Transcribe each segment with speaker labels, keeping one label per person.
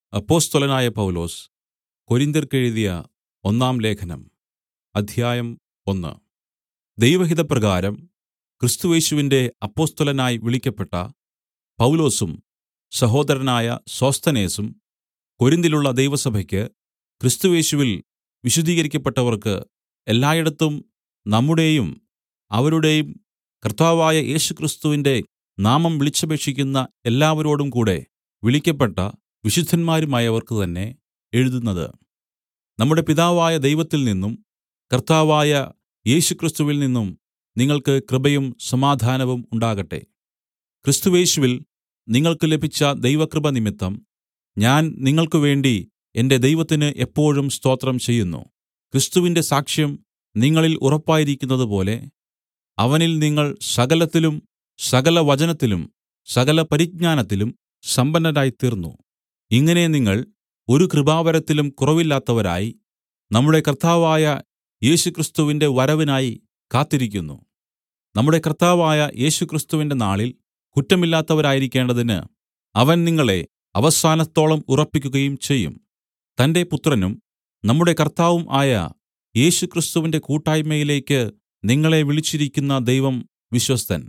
Speaker 1: അപ്പൊസ്തലനായ പൗലൊസ് കൊരിന്ത്യർക്കെഴുതിയ ഒന്നാം ലേഖനം അധ്യായം ഒന്ന് ദൈവഹിതപ്രകാരം ക്രിസ്തുയേശുവിന്റെ അപ്പൊസ്തലനായി വിളിക്കപ്പെട്ട പൗലൊസും സഹോദരനായ സോസ്ഥനേസും കൊരിന്തിലുള്ള ദൈവസഭയ്ക്ക് ക്രിസ്തുയേശുവിൽ വിശുദ്ധീകരിക്കപ്പെട്ടവർക്ക് എല്ലായിടത്തും നമ്മുടെയും അവരുടെയും കർത്താവായ യേശുക്രിസ്തുവിന്റെ നാമം വിളിച്ചപേക്ഷിക്കുന്ന എല്ലാവരോടും കൂടെ വിളിക്കപ്പെട്ട വിശുദ്ധന്മാരുമായവർക്ക് തന്നെ എഴുതുന്നത് നമ്മുടെ പിതാവായ ദൈവത്തിൽ നിന്നും കർത്താവായ യേശുക്രിസ്തുവിൽ നിന്നും നിങ്ങൾക്ക് കൃപയും സമാധാനവും ഉണ്ടാകട്ടെ ക്രിസ്തുയേശുവിൽ നിങ്ങൾക്ക് ലഭിച്ച ദൈവകൃപ നിമിത്തം ഞാൻ നിങ്ങൾക്കുവേണ്ടി എന്റെ ദൈവത്തിന് എപ്പോഴും സ്തോത്രം ചെയ്യുന്നു ക്രിസ്തുവിന്റെ സാക്ഷ്യം നിങ്ങളിൽ ഉറപ്പായിരിക്കുന്നതുപോലെ അവനിൽ നിങ്ങൾ സകലത്തിലും സകല വചനത്തിലും സകല പരിജ്ഞാനത്തിലും സമ്പന്നരായിത്തീർന്നു ഇങ്ങനെ നിങ്ങൾ ഒരു കൃപാവരത്തിലും കുറവില്ലാത്തവരായി നമ്മുടെ കർത്താവായ യേശുക്രിസ്തുവിന്റെ വരവിനായി കാത്തിരിക്കുന്നു നമ്മുടെ കർത്താവായ യേശുക്രിസ്തുവിന്റെ നാളിൽ കുറ്റമില്ലാത്തവരായിരിക്കേണ്ടതിന് അവൻ നിങ്ങളെ അവസാനത്തോളം ഉറപ്പിക്കുകയും ചെയ്യും തന്റെ പുത്രനും നമ്മുടെ കർത്താവും ആയ യേശുക്രിസ്തുവിന്റെ കൂട്ടായ്മയിലേക്ക് നിങ്ങളെ വിളിച്ചിരിക്കുന്ന ദൈവം വിശ്വസ്തൻ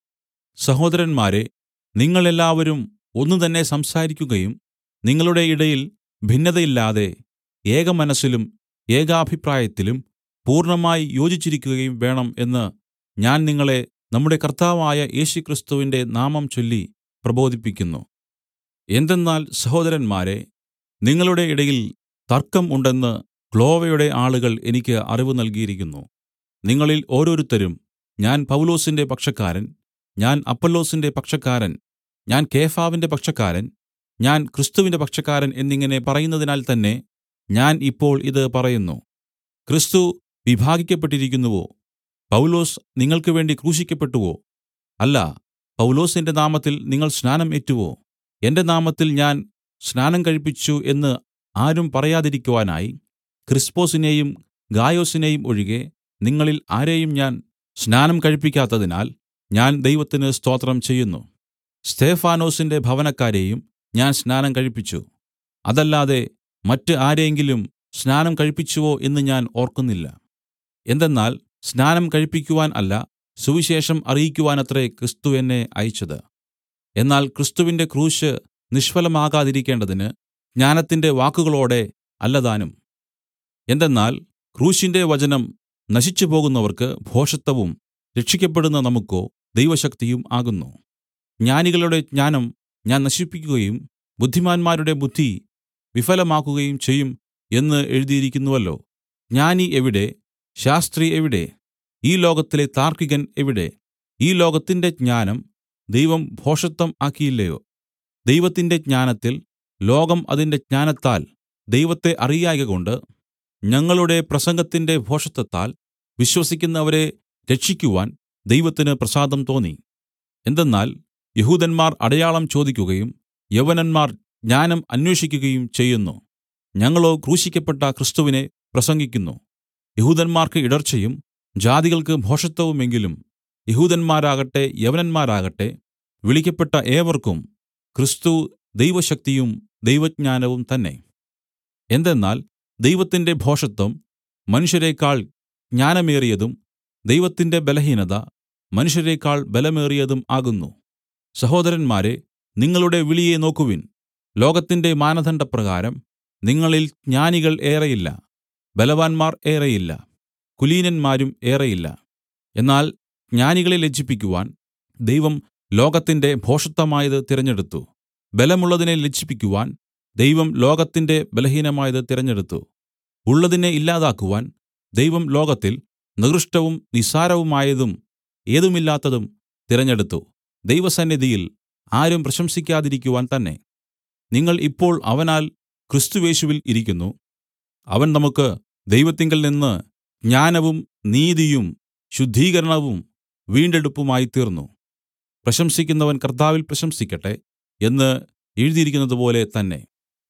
Speaker 1: സഹോദരന്മാരെ നിങ്ങൾ എല്ലാവരും ഒന്ന് തന്നെ സംസാരിക്കുകയും നിങ്ങളുടെ ഇടയിൽ ഭിന്നതയില്ലാതെ ഏകമനസ്സിലും ഏകാഭിപ്രായത്തിലും പൂർണ്ണമായി യോജിച്ചിരിക്കുകയും വേണം എന്ന് ഞാൻ നിങ്ങളെ നമ്മുടെ കർത്താവായ യേശുക്രിസ്തുവിന്റെ നാമം ചൊല്ലി പ്രബോധിപ്പിക്കുന്നു എന്തെന്നാൽ സഹോദരന്മാരെ നിങ്ങളുടെ ഇടയിൽ തർക്കം ഉണ്ടെന്ന് ക്ലോവയുടെ ആളുകൾ എനിക്ക് അറിവ് നൽകിയിരിക്കുന്നു നിങ്ങളിൽ ഓരോരുത്തരും ഞാൻ പൗലൊസിന്റെ പക്ഷക്കാരൻ ഞാൻ അപ്പൊല്ലോസിന്റെ പക്ഷക്കാരൻ ഞാൻ കേഫാവിന്റെ പക്ഷക്കാരൻ ഞാൻ ക്രിസ്തുവിന്റെ പക്ഷക്കാരൻ എന്നിങ്ങനെ പറയുന്നതിനാൽ തന്നെ ഞാൻ ഇപ്പോൾ ഇത് പറയുന്നു ക്രിസ്തു വിഭാഗിക്കപ്പെട്ടിരിക്കുന്നുവോ പൗലൊസ് നിങ്ങൾക്ക് വേണ്ടി ക്രൂശിക്കപ്പെട്ടുവോ അല്ല പൗലൊസിന്റെ നാമത്തിൽ നിങ്ങൾ സ്നാനം ഏറ്റുവോ എന്റെ നാമത്തിൽ ഞാൻ സ്നാനം കഴിപ്പിച്ചു എന്ന് ആരും പറയാതിരിക്കുവാനായി ക്രിസ്പൊസിനെയും ഗായൊസിനെയും ഒഴികെ നിങ്ങളിൽ ആരെയും ഞാൻ സ്നാനം കഴിപ്പിക്കാത്തതിനാൽ ഞാൻ ദൈവത്തിന് സ്തോത്രം ചെയ്യുന്നു സ്തെഫാനൊസിന്റെ ഭവനക്കാരെയും ഞാൻ സ്നാനം കഴിപ്പിച്ചു അതല്ലാതെ മറ്റ് ആരെയെങ്കിലും സ്നാനം കഴിപ്പിച്ചുവോ എന്ന് ഞാൻ ഓർക്കുന്നില്ല എന്തെന്നാൽ സ്നാനം കഴിപ്പിക്കുവാൻ അല്ല സുവിശേഷം അറിയിക്കുവാനത്രേ ക്രിസ്തു എന്നെ അയച്ചത് എന്നാൽ ക്രിസ്തുവിന്റെ ക്രൂശ് നിഷ്ഫലമാകാതിരിക്കേണ്ടതിന് ജ്ഞാനത്തിന്റെ വാക്കുകളോടെ അല്ലതാനും എന്തെന്നാൽ ക്രൂശിന്റെ വചനം നശിച്ചുപോകുന്നവർക്ക് ഭോഷത്വവും രക്ഷിക്കപ്പെടുന്ന നമുക്കോ ദൈവശക്തിയും ആകുന്നു ജ്ഞാനികളുടെ ജ്ഞാനം ഞാൻ നശിപ്പിക്കുകയും ബുദ്ധിമാന്മാരുടെ ബുദ്ധി വിഫലമാക്കുകയും ചെയ്യും എന്ന് എഴുതിയിരിക്കുന്നുവല്ലോ ജ്ഞാനി എവിടെ ശാസ്ത്രി എവിടെ ഈ ലോകത്തിലെ താർക്കികൻ എവിടെ ഈ ലോകത്തിന്റെ ജ്ഞാനം ദൈവം ഭോഷത്വം ആക്കിയില്ലയോ ദൈവത്തിന്റെ ജ്ഞാനത്തിൽ ലോകം അതിന്റെ ജ്ഞാനത്താൽ ദൈവത്തെ അറിയായ്കകൊണ്ട് ഞങ്ങളുടെ പ്രസംഗത്തിന്റെ ഭോഷത്വത്താൽ വിശ്വസിക്കുന്നവരെ രക്ഷിക്കുവാൻ ദൈവത്തിന് പ്രസാദം തോന്നി എന്തെന്നാൽ യഹൂദന്മാർ അടയാളം ചോദിക്കുകയും യവനന്മാർ ജ്ഞാനം അന്വേഷിക്കുകയും ചെയ്യുന്നു ഞങ്ങളോ ക്രൂശിക്കപ്പെട്ട ക്രിസ്തുവിനെ പ്രസംഗിക്കുന്നു യഹൂദന്മാർക്ക് ഇടർച്ചയും ജാതികൾക്ക് ഭോഷത്വവുമെങ്കിലും യഹൂദന്മാരാകട്ടെ യവനന്മാരാകട്ടെ വിളിക്കപ്പെട്ട ഏവർക്കും ക്രിസ്തു ദൈവശക്തിയും ദൈവജ്ഞാനവും തന്നെ എന്തെന്നാൽ ദൈവത്തിന്റെ ഭോഷത്വം മനുഷ്യരേക്കാൾ ജ്ഞാനമേറിയതും ദൈവത്തിന്റെ ബലഹീനത മനുഷ്യരേക്കാൾ ബലമേറിയതും ആകുന്നു സഹോദരന്മാരെ നിങ്ങളുടെ വിളിയെ നോക്കുവിൻ ലോകത്തിന്റെ മാനദണ്ഡപ്രകാരം നിങ്ങളിൽ ജ്ഞാനികൾ ഏറെയില്ല ബലവാന്മാർ ഏറെയില്ല കുലീനന്മാരും ഏറെയില്ല എന്നാൽ ജ്ഞാനികളെ ലജ്ജിപ്പിക്കുവാൻ ദൈവം ലോകത്തിന്റെ ഭോഷത്വമായത് തിരഞ്ഞെടുത്തു ബലമുള്ളതിനെ ലജ്ജിപ്പിക്കുവാൻ ദൈവം ലോകത്തിന്റെ ബലഹീനമായത് തിരഞ്ഞെടുത്തു ഉള്ളതിനെ ഇല്ലാതാക്കുവാൻ ദൈവം ലോകത്തിൽ നികൃഷ്ടവും നിസ്സാരവുമായതും ഏതുമില്ലാത്തതും തിരഞ്ഞെടുത്തു ദൈവസന്നിധിയിൽ ആരും പ്രശംസിക്കാതിരിക്കുവാൻ തന്നെ നിങ്ങൾ ഇപ്പോൾ അവനാൽ ക്രിസ്തുവേശുവിൽ ഇരിക്കുന്നു അവൻ നമുക്ക് ദൈവത്തിങ്കൽ നിന്ന് ജ്ഞാനവും നീതിയും ശുദ്ധീകരണവും വീണ്ടെടുപ്പുമായി തീർന്നു പ്രശംസിക്കുന്നവൻ കർത്താവിൽ പ്രശംസിക്കട്ടെ എന്ന് എഴുതിയിരിക്കുന്നതുപോലെ തന്നെ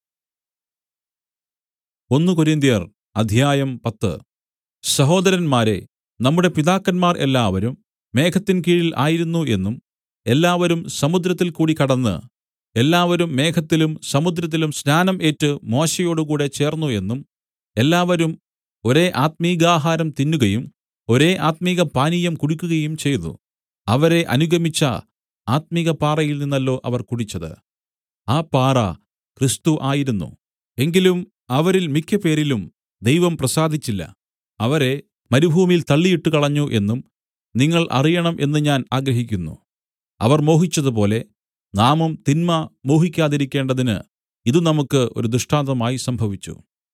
Speaker 1: ഒന്ന് കൊരിന്ത്യർ അധ്യായം പത്ത് സഹോദരന്മാരെ നമ്മുടെ പിതാക്കന്മാർ എല്ലാവരും മേഘത്തിൻ കീഴിൽ ആയിരുന്നു എന്നും എല്ലാവരും സമുദ്രത്തിൽ കൂടി കടന്ന് എല്ലാവരും മേഘത്തിലും സമുദ്രത്തിലും സ്നാനം ഏറ്റ് മോശെയോടുകൂടെ ചേർന്നു എന്നും എല്ലാവരും ഒരേ ആത്മികാഹാരം തിന്നുകയും ഒരേ ആത്മിക പാനീയം കുടിക്കുകയും ചെയ്തു അവരെ അനുഗമിച്ച ആത്മിക പാറയിൽ നിന്നല്ലോ അവർ കുടിച്ചത് ആ പാറ ക്രിസ്തു ആയിരുന്നു എങ്കിലും അവരിൽ മിക്കപേരിലും ദൈവം പ്രസാദിച്ചില്ല അവരെ മരുഭൂമിയിൽ തള്ളിയിട്ട് കളഞ്ഞു എന്നും നിങ്ങൾ അറിയണം എന്ന് ഞാൻ ആഗ്രഹിക്കുന്നു അവർ മോഹിച്ചതുപോലെ നാമും തിന്മ മോഹിക്കാതിരിക്കേണ്ടതിന് ഇത് നമുക്ക് ഒരു ദൃഷ്ടാന്തമായി സംഭവിച്ചു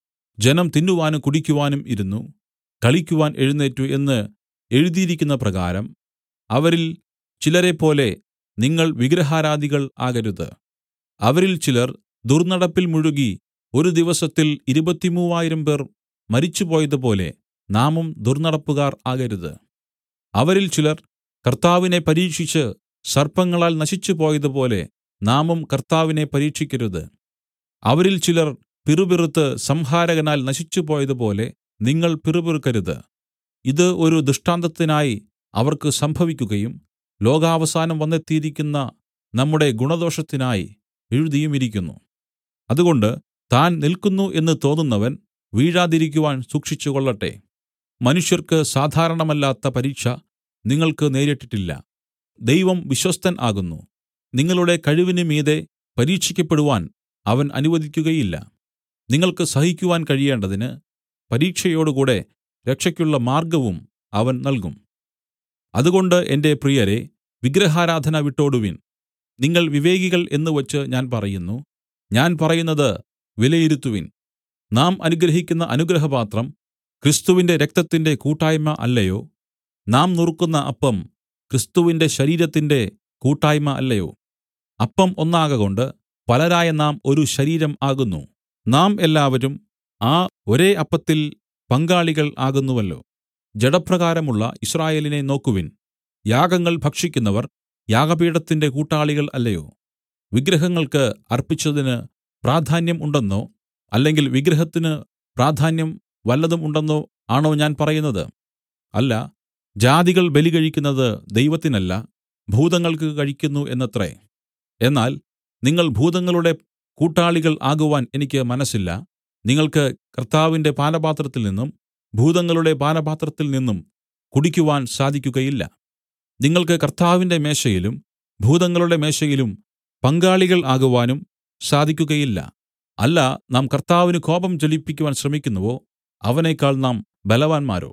Speaker 1: ജനം തിന്നുവാനും കുടിക്കുവാനും ഇരുന്നു കളിക്കുവാൻ എഴുന്നേറ്റു എന്ന് എഴുതിയിരിക്കുന്ന പ്രകാരം അവരിൽ ചിലരെപ്പോലെ നിങ്ങൾ വിഗ്രഹാരാധികൾ ആകരുത് അവരിൽ ചിലർ ദുർന്നടപ്പിൽ മുഴുകി ഒരു ദിവസത്തിൽ ഇരുപത്തിമൂവായിരം പേർ മരിച്ചുപോയതുപോലെ നാമും ദുർന്നടപ്പുകാർ ആകരുത് അവരിൽ ചിലർ കർത്താവിനെ പരീക്ഷിച്ച് സർപ്പങ്ങളാൽ നശിച്ചുപോയതുപോലെ നാമും കർത്താവിനെ പരീക്ഷിക്കരുത് അവരിൽ ചിലർ പിറുപിറുത്ത് സംഹാരകനാൽ നശിച്ചുപോയതുപോലെ നിങ്ങൾ പിറുപിറുക്കരുത് ഇത് ഒരു ദൃഷ്ടാന്തത്തിനായി അവർക്ക് സംഭവിക്കുകയും ലോകാവസാനം വന്നെത്തിയിരിക്കുന്ന നമ്മുടെ ഗുണദോഷത്തിനായി എഴുതിയുമിരിക്കുന്നു അതുകൊണ്ട് താൻ നിൽക്കുന്നു എന്ന് തോന്നുന്നവൻ വീഴാതിരിക്കുവാൻ സൂക്ഷിച്ചുകൊള്ളട്ടെ മനുഷ്യർക്ക് സാധാരണമല്ലാത്ത പരീക്ഷ നിങ്ങൾക്ക് നേരിട്ടിട്ടില്ല ദൈവം വിശ്വസ്തൻ ആകുന്നു നിങ്ങളുടെ കഴിവിന് മീതെ പരീക്ഷിക്കപ്പെടുവാൻ അവൻ അനുവദിക്കുകയില്ല നിങ്ങൾക്ക് സഹിക്കുവാൻ കഴിയേണ്ടതിന് പരീക്ഷയോടുകൂടെ രക്ഷയ്ക്കുള്ള മാർഗ്ഗവും അവൻ നൽകും അതുകൊണ്ട് എന്റെ പ്രിയരെ വിഗ്രഹാരാധന വിട്ടോടുവിൻ നിങ്ങൾ വിവേകികൾ എന്ന് വച്ച് ഞാൻ പറയുന്നു ഞാൻ പറയുന്നത് വിലയിരുത്തുവിൻ നാം അനുഗ്രഹിക്കുന്ന അനുഗ്രഹപാത്രം ക്രിസ്തുവിന്റെ രക്തത്തിന്റെ കൂട്ടായ്മ അല്ലയോ നാം നുറുക്കുന്ന അപ്പം ക്രിസ്തുവിന്റെ ശരീരത്തിന്റെ കൂട്ടായ്മ അല്ലയോ അപ്പം ഒന്നാകകൊണ്ട് പലരായ നാം ഒരു ശരീരം ആകുന്നു നാം എല്ലാവരും ആ ഒരേ അപ്പത്തിൽ പങ്കാളികൾ ആകുന്നുവല്ലോ ജഡപ്രകാരമുള്ള ഇസ്രായേലിനെ നോക്കുവിൻ യാഗങ്ങൾ ഭക്ഷിക്കുന്നവർ യാഗപീഠത്തിന്റെ കൂട്ടാളികൾ അല്ലയോ വിഗ്രഹങ്ങൾക്ക് അർപ്പിച്ചതിന് പ്രാധാന്യം ഉണ്ടെന്നോ അല്ലെങ്കിൽ വിഗ്രഹത്തിന് പ്രാധാന്യം വല്ലതും ഉണ്ടെന്നോ ആണോ ഞാൻ പറയുന്നത് അല്ല ജാതികൾ ബലി കഴിക്കുന്നത് ദൈവത്തിനല്ല ഭൂതങ്ങൾക്ക് കഴിക്കുന്നു എന്നത്രേ എന്നാൽ നിങ്ങൾ ഭൂതങ്ങളുടെ കൂട്ടാളികൾ ആകുവാൻ എനിക്ക് മനസ്സില്ല നിങ്ങൾക്ക് കർത്താവിന്റെ പാനപാത്രത്തിൽ നിന്നും ഭൂതങ്ങളുടെ പാനപാത്രത്തിൽ നിന്നും കുടിക്കുവാൻ സാധിക്കുകയില്ല നിങ്ങൾക്ക് കർത്താവിന്റെ മേശയിലും ഭൂതങ്ങളുടെ മേശയിലും പങ്കാളികൾ ആകുവാനും സാധിക്കുകയില്ല അല്ല നാം കർത്താവിന് കോപം ജ്വലിപ്പിക്കുവാൻ ശ്രമിക്കുന്നുവോ അവനേക്കാൾ നാം ബലവാന്മാരോ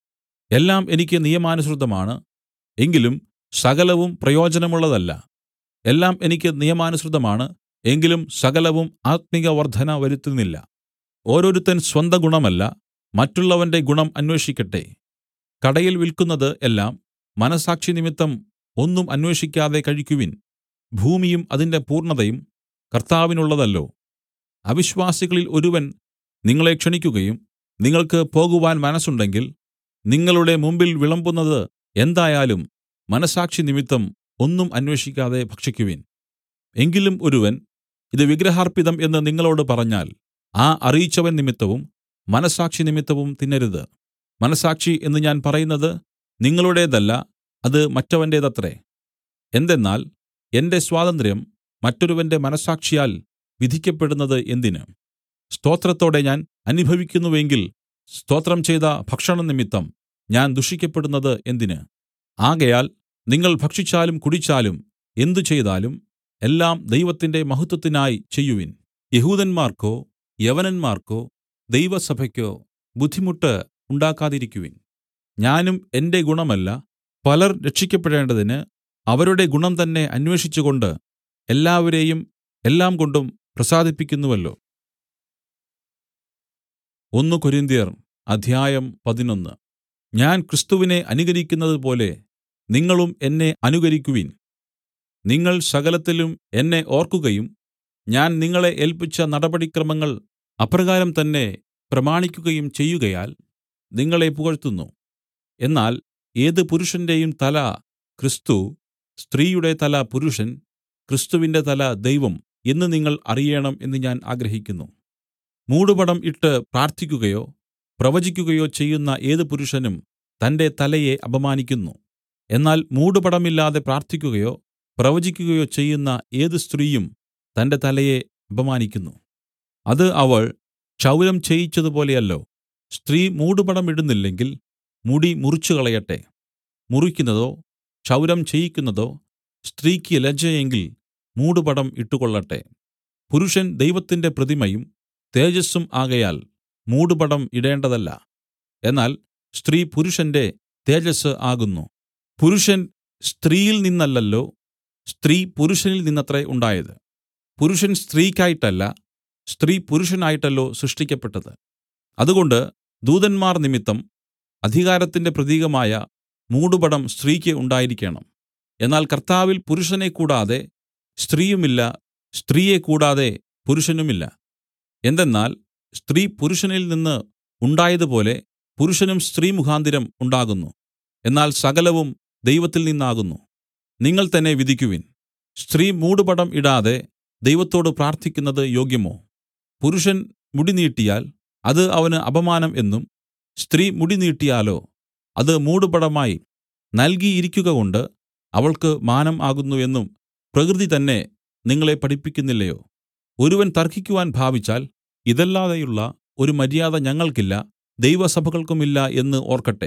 Speaker 1: എല്ലാം എനിക്ക് നിയമാനുസൃതമാണ് എങ്കിലും സകലവും പ്രയോജനമുള്ളതല്ല എല്ലാം എനിക്ക് നിയമാനുസൃതമാണ് എങ്കിലും സകലവും ആത്മിക വർധന വരുത്തുന്നില്ല ഓരോരുത്തൻ സ്വന്ത ഗുണമല്ല മറ്റുള്ളവന്റെ ഗുണം അന്വേഷിക്കട്ടെ കടയിൽ വിൽക്കുന്നത് എല്ലാം മനസാക്ഷി നിമിത്തം ഒന്നും അന്വേഷിക്കാതെ കഴിക്കുവിൻ ഭൂമിയും അതിന്റെ പൂർണ്ണതയും കർത്താവിനുള്ളതല്ലോ അവിശ്വാസികളിൽ ഒരുവൻ നിങ്ങളെ ക്ഷണിക്കുകയും നിങ്ങൾക്ക് പോകുവാൻ മനസ്സുണ്ടെങ്കിൽ നിങ്ങളുടെ മുമ്പിൽ വിളമ്പുന്നത് എന്തായാലും മനസാക്ഷി നിമിത്തം ഒന്നും അന്വേഷിക്കാതെ ഭക്ഷിക്കുവിൻ എങ്കിലും ഒരുവൻ ഇത് വിഗ്രഹാർപ്പിതം എന്ന് നിങ്ങളോട് പറഞ്ഞാൽ ആ അറിയിച്ചവൻ നിമിത്തവും മനസാക്ഷി നിമിത്തവും തിന്നരുത് മനസാക്ഷി എന്ന് ഞാൻ പറയുന്നത് നിങ്ങളുടേതല്ല അത് മറ്റവന്റേതത്രേ എന്തെന്നാൽ എന്റെ സ്വാതന്ത്ര്യം മറ്റൊരുവന്റെ മനസാക്ഷിയാൽ വിധിക്കപ്പെടുന്നത് എന്തിന് സ്തോത്രത്തോടെ ഞാൻ അനുഭവിക്കുന്നുവെങ്കിൽ സ്തോത്രം ചെയ്ത ഭക്ഷണം നിമിത്തം ഞാൻ ദുഷിക്കപ്പെടുന്നത് എന്തിന് ആകയാൽ നിങ്ങൾ ഭക്ഷിച്ചാലും കുടിച്ചാലും എന്തു ചെയ്താലും എല്ലാം ദൈവത്തിന്റെ മഹത്വത്തിനായി ചെയ്യുവിൻ യഹൂദന്മാർക്കോ യവനന്മാർക്കോ ദൈവസഭയ്ക്കോ ബുദ്ധിമുട്ട് ഉണ്ടാക്കാതിരിക്കുവിൻ ഞാനും എന്റെ ഗുണമല്ല പലർ രക്ഷിക്കപ്പെടേണ്ടതിന് അവരുടെ ഗുണം തന്നെ അന്വേഷിച്ചുകൊണ്ട് എല്ലാവരെയും എല്ലാം കൊണ്ടും പ്രസാദിപ്പിക്കുന്നുവല്ലോ ഒന്ന് കൊരിന്ത്യർ അധ്യായം പതിനൊന്ന് ഞാൻ ക്രിസ്തുവിനെ അനുകരിക്കുന്നതുപോലെ നിങ്ങളും എന്നെ അനുകരിക്കുവിൻ നിങ്ങൾ സകലത്തിലും എന്നെ ഓർക്കുകയും ഞാൻ നിങ്ങളെ ഏൽപ്പിച്ച നടപടിക്രമങ്ങൾ അപ്രകാരം തന്നെ പ്രമാണിക്കുകയും ചെയ്യുകയാൽ നിങ്ങളെ പുകഴ്ത്തുന്നു എന്നാൽ ഏത് പുരുഷന്റെയും തല ക്രിസ്തു സ്ത്രീയുടെ തല പുരുഷൻ ക്രിസ്തുവിന്റെ തല ദൈവം എന്ന് നിങ്ങൾ അറിയണം എന്ന് ഞാൻ ആഗ്രഹിക്കുന്നു മൂടുപടം ഇട്ട് പ്രാർത്ഥിക്കുകയോ പ്രവചിക്കുകയോ ചെയ്യുന്ന ഏത് പുരുഷനും തന്റെ തലയെ അപമാനിക്കുന്നു എന്നാൽ മൂടുപടമില്ലാതെ പ്രാർത്ഥിക്കുകയോ പ്രവചിക്കുകയോ ചെയ്യുന്ന ഏത് സ്ത്രീയും തന്റെ തലയെ അപമാനിക്കുന്നു അത് അവൾ ക്ഷൗരം ചെയ്യിച്ചതുപോലെയല്ലോ സ്ത്രീ മൂടുപടം ഇടുന്നില്ലെങ്കിൽ മുടി മുറിച്ചുകളയട്ടെ മുറിക്കുന്നതോ ക്ഷൗരം ചെയ്യിക്കുന്നതോ സ്ത്രീക്ക് ലജ്ജയെങ്കിൽ മൂടുപടം ഇട്ടുകൊള്ളട്ടെ പുരുഷൻ ദൈവത്തിന്റെ പ്രതിമയും തേജസ്സും ആകയാൽ മൂടുപടം ഇടേണ്ടതല്ല എന്നാൽ സ്ത്രീ പുരുഷന്റെ തേജസ്സ് ആകുന്നു പുരുഷൻ സ്ത്രീയിൽ നിന്നല്ലല്ലോ സ്ത്രീ പുരുഷനിൽ നിന്നത്രേ ഉണ്ടായത് പുരുഷൻ സ്ത്രീക്കായിട്ടല്ല സ്ത്രീ പുരുഷനായിട്ടല്ലോ സൃഷ്ടിക്കപ്പെട്ടത് അതുകൊണ്ട് ദൂതന്മാർ നിമിത്തം അധികാരത്തിന്റെ പ്രതീകമായ മൂടുപടം സ്ത്രീക്ക് ഉണ്ടായിരിക്കണം എന്നാൽ കർത്താവിൽ പുരുഷനെ കൂടാതെ സ്ത്രീയുമില്ല സ്ത്രീയെ കൂടാതെ പുരുഷനുമില്ല എന്തെന്നാൽ സ്ത്രീ പുരുഷനിൽ നിന്ന് ഉണ്ടായതുപോലെ പുരുഷനും സ്ത്രീ മുഖാന്തരം ഉണ്ടാകുന്നു എന്നാൽ സകലവും ദൈവത്തിൽ നിന്നാകുന്നു നിങ്ങൾ തന്നെ വിധിക്കുവിൻ സ്ത്രീ മൂടുപടം ഇടാതെ ദൈവത്തോട് പ്രാർത്ഥിക്കുന്നത് യോഗ്യമോ പുരുഷൻ മുടി നീട്ടിയാൽ അത് അവന് അപമാനം എന്നും സ്ത്രീ മുടി നീട്ടിയാലോ അത് മൂടുപടമായി നൽകിയിരിക്കുകകൊണ്ട് അവൾക്ക് മാനം ആകുന്നു എന്നും പ്രകൃതി തന്നെ നിങ്ങളെ പഠിപ്പിക്കുന്നില്ലയോ ഒരുവൻ തർക്കിക്കുവാൻ ഭാവിച്ചാൽ ഇതല്ലാതെയുള്ള ഒരു മര്യാദ ഞങ്ങൾക്കില്ല ദൈവസഭകൾക്കുമില്ല എന്ന് ഓർക്കട്ടെ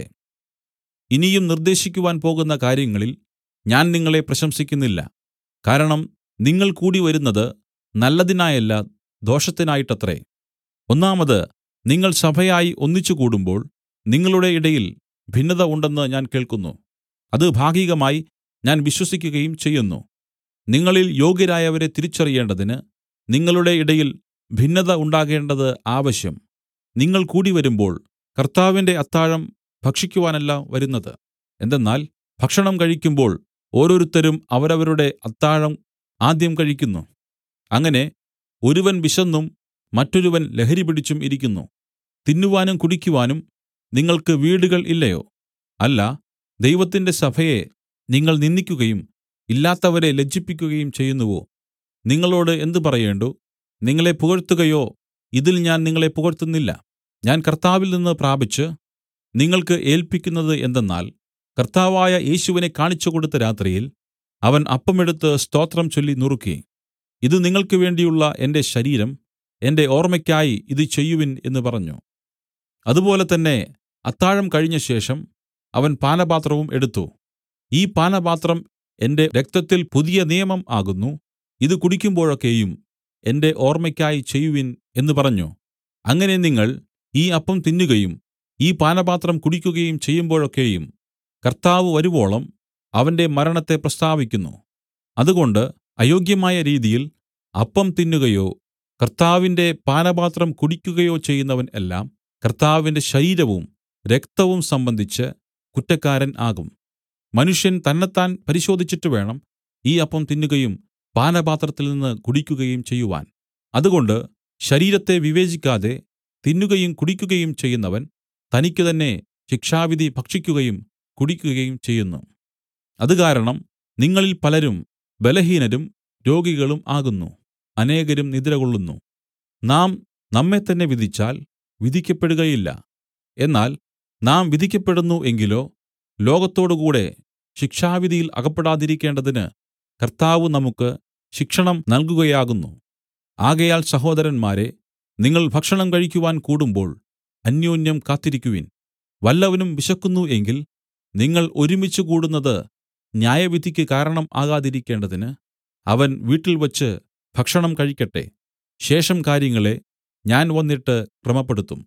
Speaker 1: ഇനിയും നിർദ്ദേശിക്കുവാൻ പോകുന്ന കാര്യങ്ങളിൽ ഞാൻ നിങ്ങളെ പ്രശംസിക്കുന്നില്ല കാരണം നിങ്ങൾ കൂടി വരുന്നത് നല്ലതിനായല്ല ദോഷത്തിനായിട്ടത്രേ ഒന്നാമത് നിങ്ങൾ സഭയായി ഒന്നിച്ചുകൂടുമ്പോൾ നിങ്ങളുടെ ഇടയിൽ ഭിന്നത ഉണ്ടെന്ന് ഞാൻ കേൾക്കുന്നു അത് ഭാഗികമായി ഞാൻ വിശ്വസിക്കുകയും ചെയ്യുന്നു നിങ്ങളിൽ യോഗ്യരായവരെ തിരിച്ചറിയേണ്ടതിന് നിങ്ങളുടെ ഇടയിൽ ഭിന്നത ഉണ്ടാകേണ്ടത് ആവശ്യം നിങ്ങൾ കൂടിവരുമ്പോൾ കർത്താവിന്റെ അത്താഴം ഭക്ഷിക്കുവാനല്ല വരുന്നത് എന്തെന്നാൽ ഭക്ഷണം കഴിക്കുമ്പോൾ ഓരോരുത്തരും അവരവരുടെ അത്താഴം ആദ്യം കഴിക്കുന്നു അങ്ങനെ ഒരുവൻ വിശന്നും മറ്റൊരുവൻ ലഹരി പിടിച്ചും ഇരിക്കുന്നു തിന്നുവാനും കുടിക്കുവാനും നിങ്ങൾക്ക് വീടുകൾ ഇല്ലയോ അല്ല ദൈവത്തിന്റെ സഭയെ നിങ്ങൾ നിന്ദിക്കുകയും ഇല്ലാത്തവരെ ലജ്ജിപ്പിക്കുകയും ചെയ്യുന്നുവോ നിങ്ങളോട് എന്ത് പറയേണ്ടു നിങ്ങളെ പുകഴ്ത്തുകയോ ഇതിൽ ഞാൻ നിങ്ങളെ പുകഴ്ത്തുന്നില്ല ഞാൻ കർത്താവിൽ നിന്ന് പ്രാപിച്ച് നിങ്ങൾക്ക് ഏൽപ്പിക്കുന്നത് എന്തെന്നാൽ കർത്താവായ യേശുവിനെ കാണിച്ചുകൊടുത്ത രാത്രിയിൽ അവൻ അപ്പമെടുത്ത് സ്തോത്രം ചൊല്ലി നുറുക്കി ഇത് നിങ്ങൾക്ക് വേണ്ടിയുള്ള എന്റെ ശരീരം എന്റെ ഓർമ്മയ്ക്കായി ഇത് ചെയ്യുവിൻ എന്ന് പറഞ്ഞു അതുപോലെ തന്നെ അത്താഴം കഴിഞ്ഞശേഷം അവൻ പാനപാത്രവും എടുത്തു ഈ പാനപാത്രം എന്റെ രക്തത്തിൽ പുതിയ നിയമം ആകുന്നു ഇത് കുടിക്കുമ്പോഴൊക്കെയും എന്റെ ഓർമ്മയ്ക്കായി ചെയ്യുവിൻ എന്ന് പറഞ്ഞു അങ്ങനെ നിങ്ങൾ ഈ അപ്പം തിന്നുകയും ഈ പാനപാത്രം കുടിക്കുകയും ചെയ്യുമ്പോഴൊക്കെയും കർത്താവ് വരുവോളം അവന്റെ മരണത്തെ പ്രസ്താവിക്കുന്നു അതുകൊണ്ട് അയോഗ്യമായ രീതിയിൽ അപ്പം തിന്നുകയോ കർത്താവിന്റെ പാനപാത്രം കുടിക്കുകയോ ചെയ്യുന്നവൻ എല്ലാം കർത്താവിന്റെ ശരീരവും രക്തവും സംബന്ധിച്ച് കുറ്റക്കാരൻ ആകും മനുഷ്യൻ തന്നെത്താൻ പരിശോധിച്ചിട്ട് വേണം ഈ അപ്പം തിന്നുകയും പാനപാത്രത്തിൽ നിന്ന് കുടിക്കുകയും ചെയ്യുവാൻ അതുകൊണ്ട് ശരീരത്തെ വിവേചിക്കാതെ തിന്നുകയും കുടിക്കുകയും ചെയ്യുന്നവൻ തനിക്കു തന്നെ ശിക്ഷാവിധി ഭക്ഷിക്കുകയും കുടിക്കുകയും ചെയ്യുന്നു അത് കാരണം നിങ്ങളിൽ പലരും ബലഹീനരും രോഗികളും ആകുന്നു അനേകരും നിദ്രകൊള്ളുന്നു നാം നമ്മെത്തന്നെ വിധിച്ചാൽ വിധിക്കപ്പെടുകയില്ല എന്നാൽ നാം വിധിക്കപ്പെടുന്നു എങ്കിലോ ലോകത്തോടുകൂടെ ശിക്ഷാവിധിയിൽ അകപ്പെടാതിരിക്കേണ്ടതിന് കർത്താവ് നമുക്ക് ശിക്ഷണം നൽകുകയാകുന്നു ആകയാൽ സഹോദരന്മാരെ നിങ്ങൾ ഭക്ഷണം കഴിക്കുവാൻ കൂടുമ്പോൾ അന്യോന്യം കാത്തിരിക്കുവിൻ വല്ലവനും വിശക്കുന്നു എങ്കിൽ നിങ്ങൾ ഒരുമിച്ച് കൂടുന്നത് ന്യായവിധിക്ക് കാരണം ആകാതിരിക്കേണ്ടതിന് അവൻ വീട്ടിൽവച്ച് ഭക്ഷണം കഴിക്കട്ടെ ശേഷം കാര്യങ്ങളെ ഞാൻ വന്നിട്ട് ക്രമപ്പെടുത്തും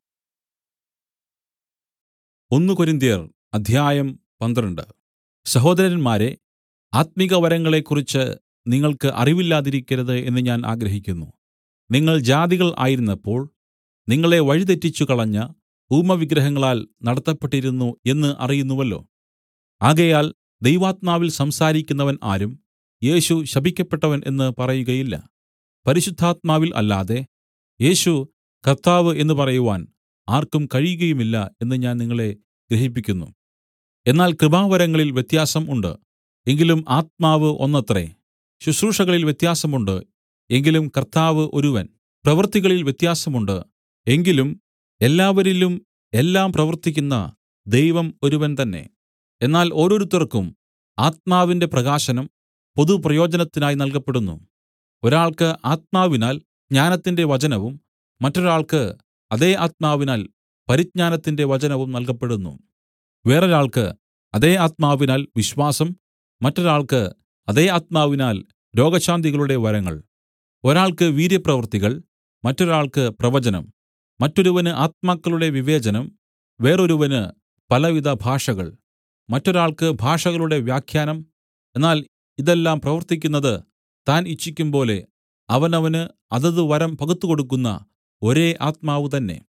Speaker 1: ഒന്ന് കൊരിന്ത്യർ അധ്യായം പന്ത്രണ്ട് സഹോദരന്മാരെ ആത്മികവരങ്ങളെക്കുറിച്ച് നിങ്ങൾക്ക് അറിവില്ലാതിരിക്കരുത് എന്ന് ഞാൻ ആഗ്രഹിക്കുന്നു നിങ്ങൾ ജാതികൾ ആയിരുന്നപ്പോൾ നിങ്ങളെ വഴിതെറ്റിച്ചു കളഞ്ഞ ഊമവിഗ്രഹങ്ങളാൽ നടത്തപ്പെട്ടിരുന്നു എന്ന് അറിയുന്നുവല്ലോ ആകയാൽ ദൈവാത്മാവിൽ സംസാരിക്കുന്നവൻ ആരും യേശു ശപിക്കപ്പെട്ടവൻ എന്ന് പറയുകയില്ല പരിശുദ്ധാത്മാവിൽ അല്ലാതെ യേശു കർത്താവ് എന്ന് പറയുവാൻ ആർക്കും കഴിയുകയുമില്ല എന്ന് ഞാൻ നിങ്ങളെ ഗ്രഹിപ്പിക്കുന്നു എന്നാൽ കൃപാവരങ്ങളിൽ വ്യത്യാസം ഉണ്ട് എങ്കിലും ആത്മാവ് ഒന്നത്രേ ശുശ്രൂഷകളിൽ വ്യത്യാസമുണ്ട് എങ്കിലും കർത്താവ് ഒരുവൻ പ്രവൃത്തികളിൽ വ്യത്യാസമുണ്ട് എങ്കിലും എല്ലാവരിലും എല്ലാം പ്രവർത്തിക്കുന്ന ദൈവം ഒരുവൻ തന്നെ എന്നാൽ ഓരോരുത്തർക്കും ആത്മാവിന്റെ പ്രകാശനം പൊതുപ്രയോജനത്തിനായി നൽകപ്പെടുന്നു ഒരാൾക്ക് ആത്മാവിനാൽ ജ്ഞാനത്തിന്റെ വചനവും മറ്റൊരാൾക്ക് അതേ ആത്മാവിനാൽ പരിജ്ഞാനത്തിന്റെ വചനവും നൽകപ്പെടുന്നു വേറൊരാൾക്ക് അതേ ആത്മാവിനാൽ വിശ്വാസം മറ്റൊരാൾക്ക് അതേ ആത്മാവിനാൽ രോഗശാന്തികളുടെ വരങ്ങൾ ഒരാൾക്ക് വീര്യപ്രവൃത്തികൾ മറ്റൊരാൾക്ക് പ്രവചനം മറ്റൊരുവന് ആത്മാക്കളുടെ വിവേചനം വേറൊരുവന് പലവിധ ഭാഷകൾ മറ്റൊരാൾക്ക് ഭാഷകളുടെ വ്യാഖ്യാനം എന്നാൽ ഇതെല്ലാം പ്രവർത്തിക്കുന്നത് താൻ ഇച്ഛിക്കുംപോലെ അവനവന് അതത് വരം പകുത്തുകൊടുക്കുന്ന ഒരേ ആത്മാവ് തന്നെ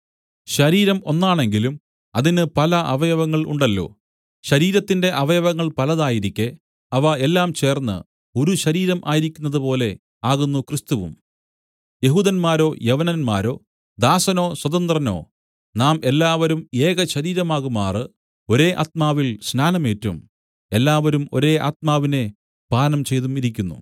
Speaker 1: ശരീരം ഒന്നാണെങ്കിലും അതിന് പല അവയവങ്ങൾ ഉണ്ടല്ലോ ശരീരത്തിന്റെ അവയവങ്ങൾ പലതായിരിക്കെ അവ എല്ലാം ചേർന്ന് ഒരു ശരീരം ആയിരിക്കുന്നതുപോലെ ആകുന്നു ക്രിസ്തുവും യഹൂദന്മാരോ യവനന്മാരോ ദാസനോ സ്വതന്ത്രനോ നാം എല്ലാവരും ഏക ശരീരമാകുമാറ് ഒരേ ആത്മാവിൽ സ്നാനമേറ്റും എല്ലാവരും ഒരേ ആത്മാവിനെ പാനം ചെയ്തും ഇരിക്കുന്നു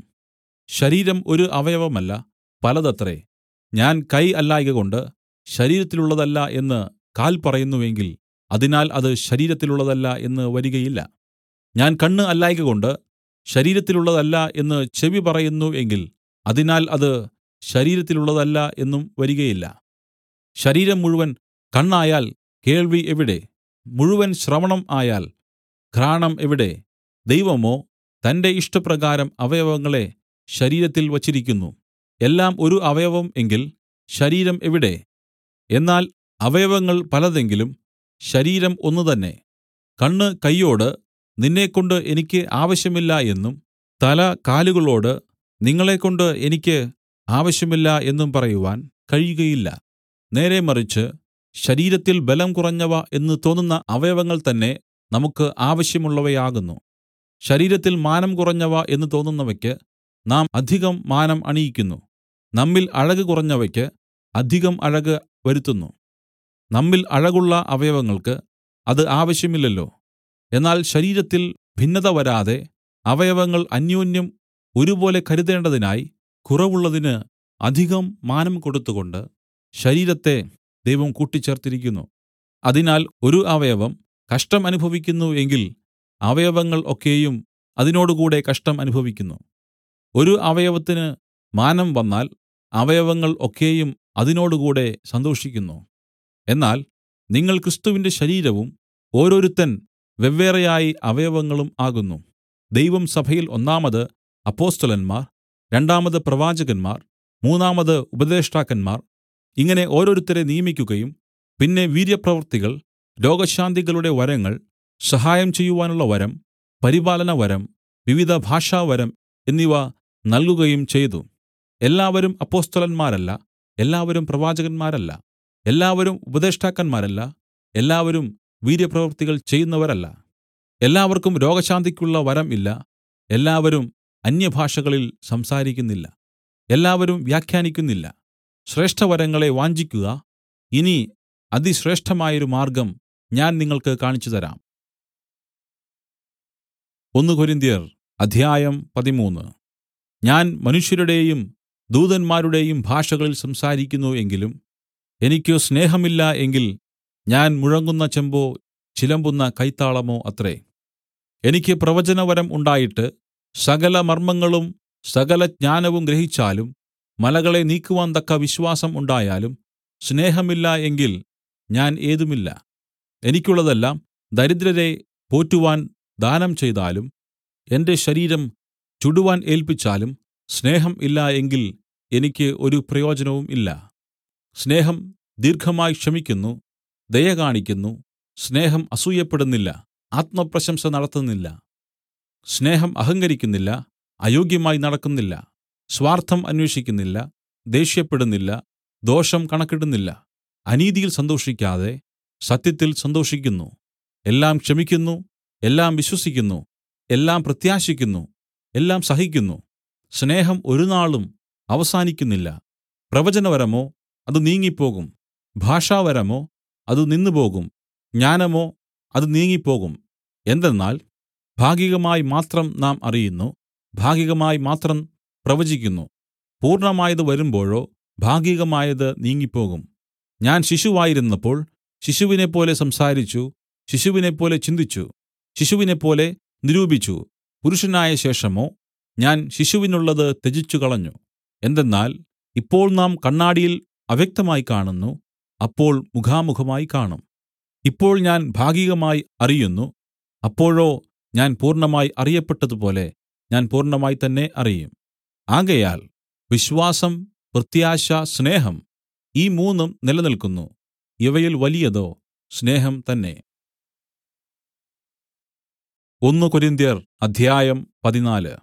Speaker 1: ശരീരം ഒരു അവയവമല്ല പലതത്രേ ഞാൻ കൈ അല്ലായ്കകൊണ്ട് ശരീരത്തിലുള്ളതല്ല എന്ന് കാൽ പറയുന്നുവെങ്കിൽ അതിനാൽ അത് ശരീരത്തിലുള്ളതല്ല എന്ന് വരികയില്ല ഞാൻ കണ്ണ് അല്ലായ്കകൊണ്ട് ശരീരത്തിലുള്ളതല്ല എന്ന് ചെവി പറയുന്നു എങ്കിൽ അതിനാൽ അത് ശരീരത്തിലുള്ളതല്ല എന്നും വരികയില്ല ശരീരം മുഴുവൻ കണ്ണായാൽ കേൾവി എവിടെ മുഴുവൻ ശ്രവണം ആയാൽ ഘ്രാണം എവിടെ ദൈവമോ തന്റെ ഇഷ്ടപ്രകാരം അവയവങ്ങളെ ശരീരത്തിൽ വച്ചിരിക്കുന്നു എല്ലാം ഒരു അവയവം എങ്കിൽ ശരീരം എവിടെ എന്നാൽ അവയവങ്ങൾ പലതെങ്കിലും ശരീരം ഒന്ന് തന്നെ കണ്ണ് കൈയോട് നിന്നെക്കൊണ്ട് എനിക്ക് ആവശ്യമില്ല എന്നും തല കാലുകളോട് നിങ്ങളെക്കൊണ്ട് എനിക്ക് ആവശ്യമില്ല എന്നും പറയുവാൻ കഴിയുകയില്ല നേരെ മറിച്ച് ശരീരത്തിൽ ബലം കുറഞ്ഞവ എന്ന് തോന്നുന്ന അവയവങ്ങൾ തന്നെ നമുക്ക് ആവശ്യമുള്ളവയാകുന്നു ശരീരത്തിൽ മാനം കുറഞ്ഞവ എന്ന് തോന്നുന്നവയ്ക്ക് നാം അധികം മാനം അണിയിക്കുന്നു നമ്മിൽ അഴക് കുറഞ്ഞവയ്ക്ക് അധികം അഴക് വരുത്തുന്നു നമ്മിൽ അഴകുള്ള അവയവങ്ങൾക്ക് അത് ആവശ്യമില്ലല്ലോ എന്നാൽ ശരീരത്തിൽ ഭിന്നത വരാതെ അവയവങ്ങൾ അന്യോന്യം ഒരുപോലെ കരുതേണ്ടതിനായി കുറവുള്ളതിന് അധികം മാനം കൊടുത്തുകൊണ്ട് ശരീരത്തെ ദൈവം കൂട്ടിച്ചേർത്തിരിക്കുന്നു അതിനാൽ ഒരു അവയവം കഷ്ടം അനുഭവിക്കുന്നു എങ്കിൽ അവയവങ്ങൾ ഒക്കെയും അതിനോടുകൂടെ കഷ്ടം അനുഭവിക്കുന്നു ഒരു അവയവത്തിന് മാനം വന്നാൽ അവയവങ്ങൾ ഒക്കെയും അതിനോടുകൂടെ സന്തോഷിക്കുന്നു എന്നാൽ നിങ്ങൾ ക്രിസ്തുവിന്റെ ശരീരവും ഓരോരുത്തൻ വെവ്വേറെയായി അവയവങ്ങളും ആകുന്നു ദൈവം സഭയിൽ ഒന്നാമത് അപ്പൊസ്തലന്മാർ രണ്ടാമത് പ്രവാചകന്മാർ മൂന്നാമത് ഉപദേഷ്ടാക്കന്മാർ ഇങ്ങനെ ഓരോരുത്തരെ നിയമിക്കുകയും പിന്നെ വീര്യപ്രവൃത്തികൾ രോഗശാന്തികളുടെ വരങ്ങൾ സഹായം ചെയ്യുവാനുള്ള വരം പരിപാലന വരം വിവിധ ഭാഷാവരം എന്നിവ നൽകുകയും ചെയ്തു എല്ലാവരും അപ്പൊസ്തലന്മാരല്ല എല്ലാവരും പ്രവാചകന്മാരല്ല എല്ലാവരും ഉപദേഷ്ടാക്കന്മാരല്ല എല്ലാവരും വീര്യപ്രവൃത്തികൾ ചെയ്യുന്നവരല്ല എല്ലാവർക്കും രോഗശാന്തിക്കുള്ള വരം ഇല്ല എല്ലാവരും അന്യഭാഷകളിൽ സംസാരിക്കുന്നില്ല എല്ലാവരും വ്യാഖ്യാനിക്കുന്നില്ല ശ്രേഷ്ഠവരങ്ങളെ വാഞ്ചിക്കുക ഇനി അതിശ്രേഷ്ഠമായൊരു മാർഗ്ഗം ഞാൻ നിങ്ങൾക്ക് കാണിച്ചുതരാം ഒന്ന് കൊരിന്ത്യർ അധ്യായം പതിമൂന്ന് ഞാൻ മനുഷ്യരുടെയും ദൂതന്മാരുടെയും ഭാഷകളിൽ സംസാരിക്കുന്നു എങ്കിലും എനിക്ക് സ്നേഹമില്ല എങ്കിൽ ഞാൻ മുഴങ്ങുന്ന ചെമ്പോ ചിലമ്പുന്ന കൈത്താളമോ അത്രേ എനിക്ക് പ്രവചനവരം ഉണ്ടായിട്ട് സകല മർമ്മങ്ങളും സകല ജ്ഞാനവും ഗ്രഹിച്ചാലും മലകളെ നീക്കുവാൻ തക്ക വിശ്വാസം ഉണ്ടായാലും സ്നേഹമില്ല എങ്കിൽ ഞാൻ ഏതുമില്ല എനിക്കുള്ളതെല്ലാം ദരിദ്രരെ പോറ്റുവാൻ ദാനം ചെയ്താലും എന്റെ ശരീരം ചുടുവാൻ ഏൽപ്പിച്ചാലും സ്നേഹം ഇല്ല എങ്കിൽ എനിക്ക് ഒരു പ്രയോജനവും ഇല്ല സ്നേഹം ദീർഘമായി ക്ഷമിക്കുന്നു ദയ കാണിക്കുന്നു സ്നേഹം അസൂയപ്പെടുന്നില്ല ആത്മപ്രശംസ നടത്തുന്നില്ല സ്നേഹം അഹങ്കരിക്കുന്നില്ല അയോഗ്യമായി നടക്കുന്നില്ല സ്വാർത്ഥം അന്വേഷിക്കുന്നില്ല ദേഷ്യപ്പെടുന്നില്ല ദോഷം കണക്കിടുന്നില്ല അനീതിയിൽ സന്തോഷിക്കാതെ സത്യത്തിൽ സന്തോഷിക്കുന്നു എല്ലാം ക്ഷമിക്കുന്നു എല്ലാം വിശ്വസിക്കുന്നു എല്ലാം പ്രത്യാശിക്കുന്നു എല്ലാം സഹിക്കുന്നു സ്നേഹം ഒരുനാളും അവസാനിക്കുന്നില്ല പ്രവചനവരമോ അത് നീങ്ങിപ്പോകും ഭാഷാവരമോ അത് നിന്നുപോകും ജ്ഞാനമോ അത് നീങ്ങിപ്പോകും എന്തെന്നാൽ ഭാഗികമായി മാത്രം നാം അറിയുന്നു ഭാഗികമായി മാത്രം പ്രവചിക്കുന്നു പൂർണ്ണമായത് വരുമ്പോഴോ ഭാഗികമായത് നീങ്ങിപ്പോകും ഞാൻ ശിശുവായിരുന്നപ്പോൾ ശിശുവിനെപ്പോലെ സംസാരിച്ചു ശിശുവിനെപ്പോലെ ചിന്തിച്ചു ശിശുവിനെപ്പോലെ നിരൂപിച്ചു പുരുഷനായ ശേഷമോ ഞാൻ ശിശുവിനുള്ളത് ത്യജിച്ചുകളഞ്ഞു എന്തെന്നാൽ ഇപ്പോൾ നാം കണ്ണാടിയിൽ അവ്യക്തമായി കാണുന്നു അപ്പോൾ മുഖാമുഖമായി കാണും ഇപ്പോൾ ഞാൻ ഭാഗികമായി അറിയുന്നു അപ്പോഴോ ഞാൻ പൂർണ്ണമായി അറിയപ്പെട്ടതുപോലെ ഞാൻ പൂർണ്ണമായി തന്നെ അറിയും ആകയാൽ വിശ്വാസം പ്രത്യാശ സ്നേഹം ഈ മൂന്നും നിലനിൽക്കുന്നു ഇവയിൽ വലിയതോ സ്നേഹം തന്നെ ഒന്ന് കൊരിന്ത്യർ അധ്യായം പതിനാല്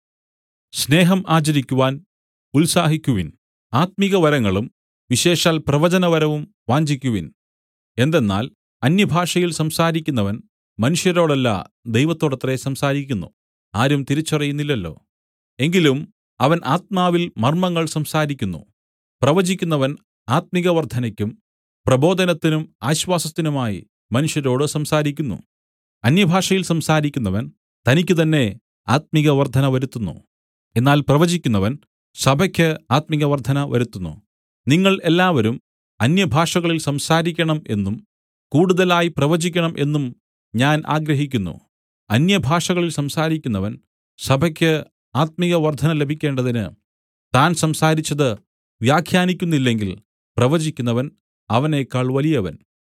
Speaker 1: സ്നേഹം ആചരിക്കുവാൻ ഉത്സാഹിക്കുവിൻ ആത്മിക വരങ്ങളും വിശേഷാൽ പ്രവചനവരവും വാഞ്ചിക്കുവിൻ എന്തെന്നാൽ അന്യഭാഷയിൽ സംസാരിക്കുന്നവൻ മനുഷ്യരോടല്ല ദൈവത്തോടത്രേ സംസാരിക്കുന്നു ആരും തിരിച്ചറിയുന്നില്ലല്ലോ എങ്കിലും അവൻ ആത്മാവിൽ മർമ്മങ്ങൾ സംസാരിക്കുന്നു പ്രവചിക്കുന്നവൻ ആത്മിക വർദ്ധനയ്ക്കും പ്രബോധനത്തിനും ആശ്വാസത്തിനുമായി മനുഷ്യരോട് സംസാരിക്കുന്നു അന്യഭാഷയിൽ സംസാരിക്കുന്നവൻ തനിക്ക് തന്നെ ആത്മിക വർദ്ധന വരുത്തുന്നു എന്നാൽ പ്രവചിക്കുന്നവൻ സഭയ്ക്ക് ആത്മിക വർദ്ധന വരുത്തുന്നു നിങ്ങൾ എല്ലാവരും അന്യഭാഷകളിൽ സംസാരിക്കണം എന്നും കൂടുതലായി പ്രവചിക്കണം എന്നും ഞാൻ ആഗ്രഹിക്കുന്നു അന്യഭാഷകളിൽ സംസാരിക്കുന്നവൻ സഭയ്ക്ക് ആത്മിക വർദ്ധന ലഭിക്കേണ്ടതിന് താൻ സംസാരിച്ചത് വ്യാഖ്യാനിക്കുന്നില്ലെങ്കിൽ പ്രവചിക്കുന്നവൻ അവനേക്കാൾ വലിയവൻ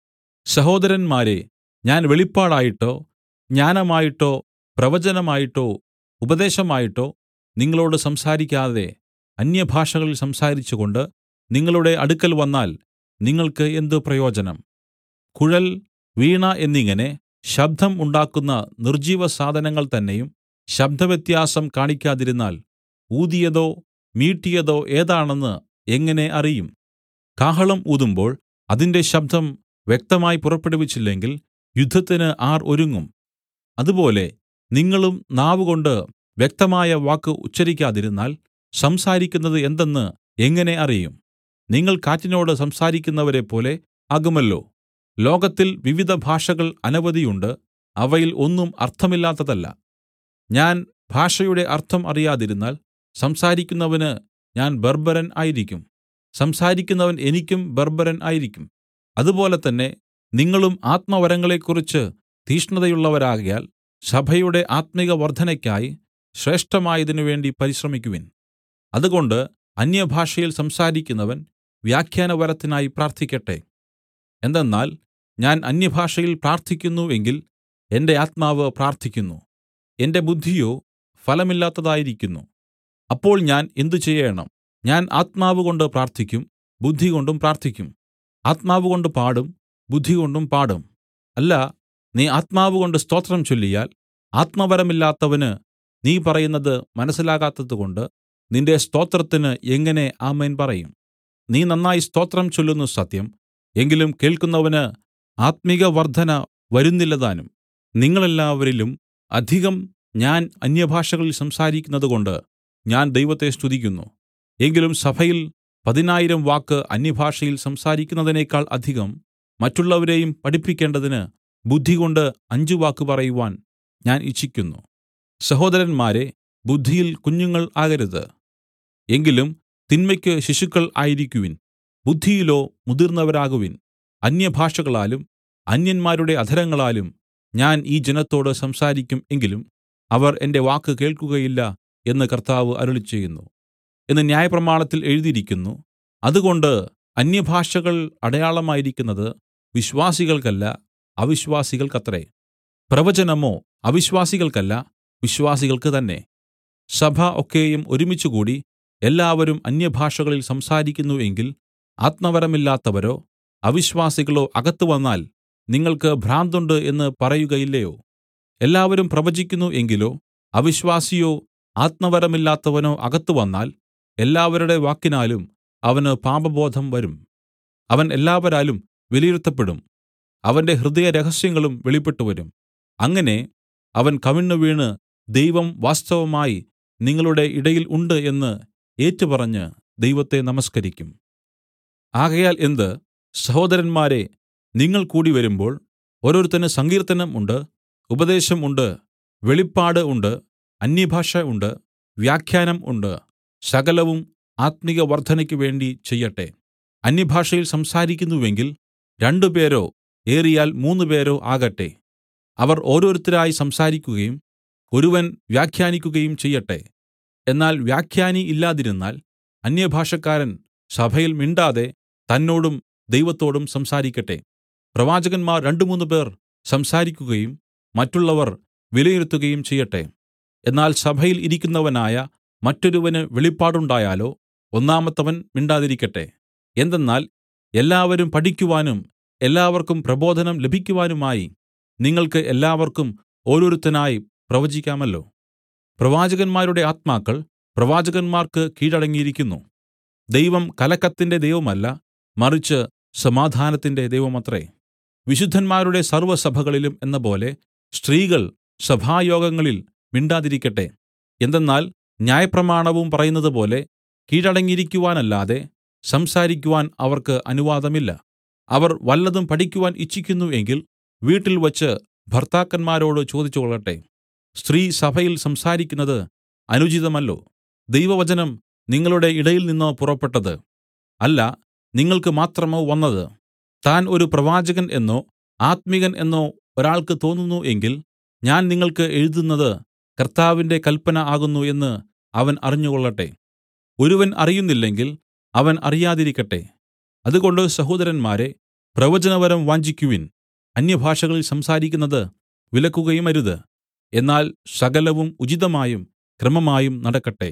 Speaker 1: സഹോദരന്മാരെ ഞാൻ വെളിപ്പാടായിട്ടോ ജ്ഞാനമായിട്ടോ പ്രവചനമായിട്ടോ ഉപദേശമായിട്ടോ നിങ്ങളോട് സംസാരിക്കാതെ അന്യഭാഷകളിൽ സംസാരിച്ചുകൊണ്ട് നിങ്ങളുടെ അടുക്കൽ വന്നാൽ നിങ്ങൾക്ക് എന്ത് പ്രയോജനം കുഴൽ വീണ എന്നിങ്ങനെ ശബ്ദം ഉണ്ടാക്കുന്ന നിർജ്ജീവ സാധനങ്ങൾ തന്നെയും ശബ്ദവ്യത്യാസം കാണിക്കാതിരുന്നാൽ ഊതിയതോ മീട്ടിയതോ ഏതാണെന്ന് എങ്ങനെ അറിയും കാഹളം ഊതുമ്പോൾ അതിന്റെ ശബ്ദം വ്യക്തമായി പുറപ്പെടുവിച്ചില്ലെങ്കിൽ യുദ്ധത്തിന് ആർ ഒരുങ്ങും അതുപോലെ നിങ്ങളും നാവുകൊണ്ട് വ്യക്തമായ വാക്ക് ഉച്ചരിക്കാതിരുന്നാൽ സംസാരിക്കുന്നത് എന്തെന്ന് എങ്ങനെ അറിയും നിങ്ങൾ കാറ്റിനോട് സംസാരിക്കുന്നവരെപ്പോലെ ആകുമല്ലോ ലോകത്തിൽ വിവിധ ഭാഷകൾ അനവധിയുണ്ട് അവയിൽ ഒന്നും അർത്ഥമില്ലാത്തതല്ല ഞാൻ ഭാഷയുടെ അർത്ഥം അറിയാതിരുന്നാൽ സംസാരിക്കുന്നവന് ഞാൻ ബർബരൻ ആയിരിക്കും സംസാരിക്കുന്നവൻ എനിക്കും ബർബരൻ ആയിരിക്കും അതുപോലെ തന്നെ നിങ്ങളും ആത്മവരങ്ങളെക്കുറിച്ച് തീഷ്ണതയുള്ളവരാകയാൽ സഭയുടെ ആത്മിക വർദ്ധനയ്ക്കായി ശ്രേഷ്ഠമായതിനു വേണ്ടി പരിശ്രമിക്കുവിൻ അതുകൊണ്ട് അന്യഭാഷയിൽ സംസാരിക്കുന്നവൻ വ്യാഖ്യാനവരത്തിനായി പ്രാർത്ഥിക്കട്ടെ എന്തെന്നാൽ ഞാൻ അന്യഭാഷയിൽ പ്രാർത്ഥിക്കുന്നു എങ്കിൽ എന്റെ ആത്മാവ് പ്രാർത്ഥിക്കുന്നു എന്റെ ബുദ്ധിയോ ഫലമില്ലാത്തതായിരിക്കുന്നു അപ്പോൾ ഞാൻ എന്ത് ചെയ്യേണം ഞാൻ ആത്മാവുകൊണ്ട് പ്രാർത്ഥിക്കും ബുദ്ധികൊണ്ടും പ്രാർത്ഥിക്കും ആത്മാവുകൊണ്ട് പാടും ബുദ്ധികൊണ്ടും പാടും അല്ല നീ ആത്മാവുകൊണ്ട് സ്തോത്രം ചൊല്ലിയാൽ ആത്മവരമില്ലാത്തവന് നീ പറയുന്നത് മനസ്സിലാകാത്തതുകൊണ്ട് നിന്റെ സ്തോത്രത്തിന് എങ്ങനെ ആമേൻ പറയും നീ നന്നായി സ്തോത്രം ചൊല്ലുന്നു സത്യം എങ്കിലും കേൾക്കുന്നവന് ആത്മിക വർദ്ധന വരുന്നില്ലതാനും നിങ്ങളെല്ലാവരിലും അധികം ഞാൻ അന്യഭാഷകളിൽ സംസാരിക്കുന്നതുകൊണ്ട് ഞാൻ ദൈവത്തെ സ്തുതിക്കുന്നു എങ്കിലും സഭയിൽ പതിനായിരം വാക്ക് അന്യഭാഷയിൽ സംസാരിക്കുന്നതിനേക്കാൾ അധികം മറ്റുള്ളവരെയും പഠിപ്പിക്കേണ്ടതിന് ബുദ്ധികൊണ്ട് അഞ്ച് വാക്ക് പറയുവാൻ ഞാൻ ഇച്ഛിക്കുന്നു സഹോദരന്മാരെ ബുദ്ധിയിൽ കുഞ്ഞുങ്ങൾ ആകരുത് എങ്കിലും തിന്മയ്ക്ക് ശിശുക്കൾ ആയിരിക്കുവിൻ ബുദ്ധിയിലോ മുതിർന്നവരാകുവിൻ അന്യഭാഷകളാലും അന്യന്മാരുടെ അധരങ്ങളാലും ഞാൻ ഈ ജനത്തോട് സംസാരിക്കും എങ്കിലും അവർ എന്റെ വാക്ക് കേൾക്കുകയില്ല എന്ന് കർത്താവ് അരുളിച്ചെയ്യുന്നു എന്ന് ന്യായപ്രമാണത്തിൽ എഴുതിയിരിക്കുന്നു അതുകൊണ്ട് അന്യഭാഷകൾ അടയാളമായിരിക്കുന്നത് വിശ്വാസികൾക്കല്ല അവിശ്വാസികൾക്കത്രേ പ്രവചനമോ അവിശ്വാസികൾക്കല്ല വിശ്വാസികൾക്ക് തന്നെ സഭ ഒക്കെയും ഒരുമിച്ചുകൂടി എല്ലാവരും അന്യഭാഷകളിൽ സംസാരിക്കുന്നു എങ്കിൽ ആത്മവരമില്ലാത്തവരോ അവിശ്വാസികളോ അകത്ത് വന്നാൽ നിങ്ങൾക്ക് ഭ്രാന്തുണ്ട് എന്ന് പറയുകയില്ലയോ എല്ലാവരും പ്രവചിക്കുന്നു എങ്കിലോ അവിശ്വാസിയോ ആത്മവരമില്ലാത്തവനോ അകത്ത് വന്നാൽ എല്ലാവരുടെ വാക്കിനാലും അവന് പാപബോധം വരും അവൻ എല്ലാവരാലും വിലയിരുത്തപ്പെടും അവന്റെ ഹൃദയരഹസ്യങ്ങളും വെളിപ്പെട്ടുവരും അങ്ങനെ അവൻ കവിണ്ണുവീണ് ദൈവം വാസ്തവമായി നിങ്ങളുടെ ഇടയിൽ ഉണ്ട് എന്ന് ഏറ്റുപറഞ്ഞ് ദൈവത്തെ നമസ്കരിക്കും ആകയാൽ എന്ത് സഹോദരന്മാരെ നിങ്ങൾ കൂടിവരുമ്പോൾ ഓരോരുത്തന് സങ്കീർത്തനം ഉണ്ട് ഉപദേശം ഉണ്ട് വെളിപ്പാട് ഉണ്ട് അന്യഭാഷ ഉണ്ട് വ്യാഖ്യാനം ഉണ്ട് സകലവും ആത്മിക വർദ്ധനയ്ക്ക് വേണ്ടി ചെയ്യട്ടെ അന്യഭാഷയിൽ സംസാരിക്കുന്നുവെങ്കിൽ രണ്ടുപേരോ ഏറിയാൽ മൂന്നുപേരോ ആകട്ടെ അവർ ഓരോരുത്തരായി സംസാരിക്കുകയും ഒരുവൻ വ്യാഖ്യാനിക്കുകയും ചെയ്യട്ടെ എന്നാൽ വ്യാഖ്യാനി ഇല്ലാതിരുന്നാൽ അന്യഭാഷക്കാരൻ സഭയിൽ മിണ്ടാതെ തന്നോടും ദൈവത്തോടും സംസാരിക്കട്ടെ പ്രവാചകന്മാർ രണ്ടുമൂന്ന് പേർ സംസാരിക്കുകയും മറ്റുള്ളവർ വിലയിരുത്തുകയും ചെയ്യട്ടെ എന്നാൽ സഭയിൽ ഇരിക്കുന്നവനായ മറ്റൊരുവന് വെളിപ്പാടുണ്ടായാലോ ഒന്നാമത്തവൻ മിണ്ടാതിരിക്കട്ടെ എന്തെന്നാൽ എല്ലാവരും പഠിക്കുവാനും എല്ലാവർക്കും പ്രബോധനം ലഭിക്കുവാനുമായി നിങ്ങൾക്ക് എല്ലാവർക്കും ഓരോരുത്തനായി പ്രവചിക്കാമല്ലോ പ്രവാചകന്മാരുടെ ആത്മാക്കൾ പ്രവാചകന്മാർക്ക് കീഴടങ്ങിയിരിക്കുന്നു ദൈവം കലക്കത്തിന്റെ ദൈവമല്ല മറിച്ച് സമാധാനത്തിന്റെ ദൈവമത്രേ വിശുദ്ധന്മാരുടെ സർവ്വസഭകളിലും എന്നപോലെ സ്ത്രീകൾ സഭായോഗങ്ങളിൽ മിണ്ടാതിരിക്കട്ടെ എന്തെന്നാൽ ന്യായപ്രമാണവും പറയുന്നതുപോലെ കീഴടങ്ങിയിരിക്കുവാനല്ലാതെ സംസാരിക്കുവാൻ അവർക്ക് അനുവാദമില്ല അവർ വല്ലതും പഠിക്കുവാൻ ഇച്ഛിക്കുന്നു എങ്കിൽ വീട്ടിൽ വച്ച് ഭർത്താക്കന്മാരോട് ചോദിച്ചുകൊള്ളട്ടെ സ്ത്രീ സഭയിൽ സംസാരിക്കുന്നത് അനുചിതമല്ലോ ദൈവവചനം നിങ്ങളുടെ ഇടയിൽ നിന്നോ പുറപ്പെട്ടത് അല്ല നിങ്ങൾക്ക് മാത്രമോ വന്നത് താൻ ഒരു പ്രവാചകൻ എന്നോ ആത്മികൻ എന്നോ ഒരാൾക്ക് തോന്നുന്നു എങ്കിൽ ഞാൻ നിങ്ങൾക്ക് എഴുതുന്നത് കർത്താവിന്റെ കൽപ്പന ആകുന്നു എന്ന് അവൻ അറിഞ്ഞുകൊള്ളട്ടെ ഒരുവൻ അറിയുന്നില്ലെങ്കിൽ അവൻ അറിയാതിരിക്കട്ടെ അതുകൊണ്ട് സഹോദരന്മാരെ പ്രവചനവരം വാഞ്ചിക്കുവിൻ അന്യഭാഷകളിൽ സംസാരിക്കുന്നത് വിലക്കുകയുമരുത് എന്നാൽ സകലവും ഉചിതമായും ക്രമമായും നടക്കട്ടെ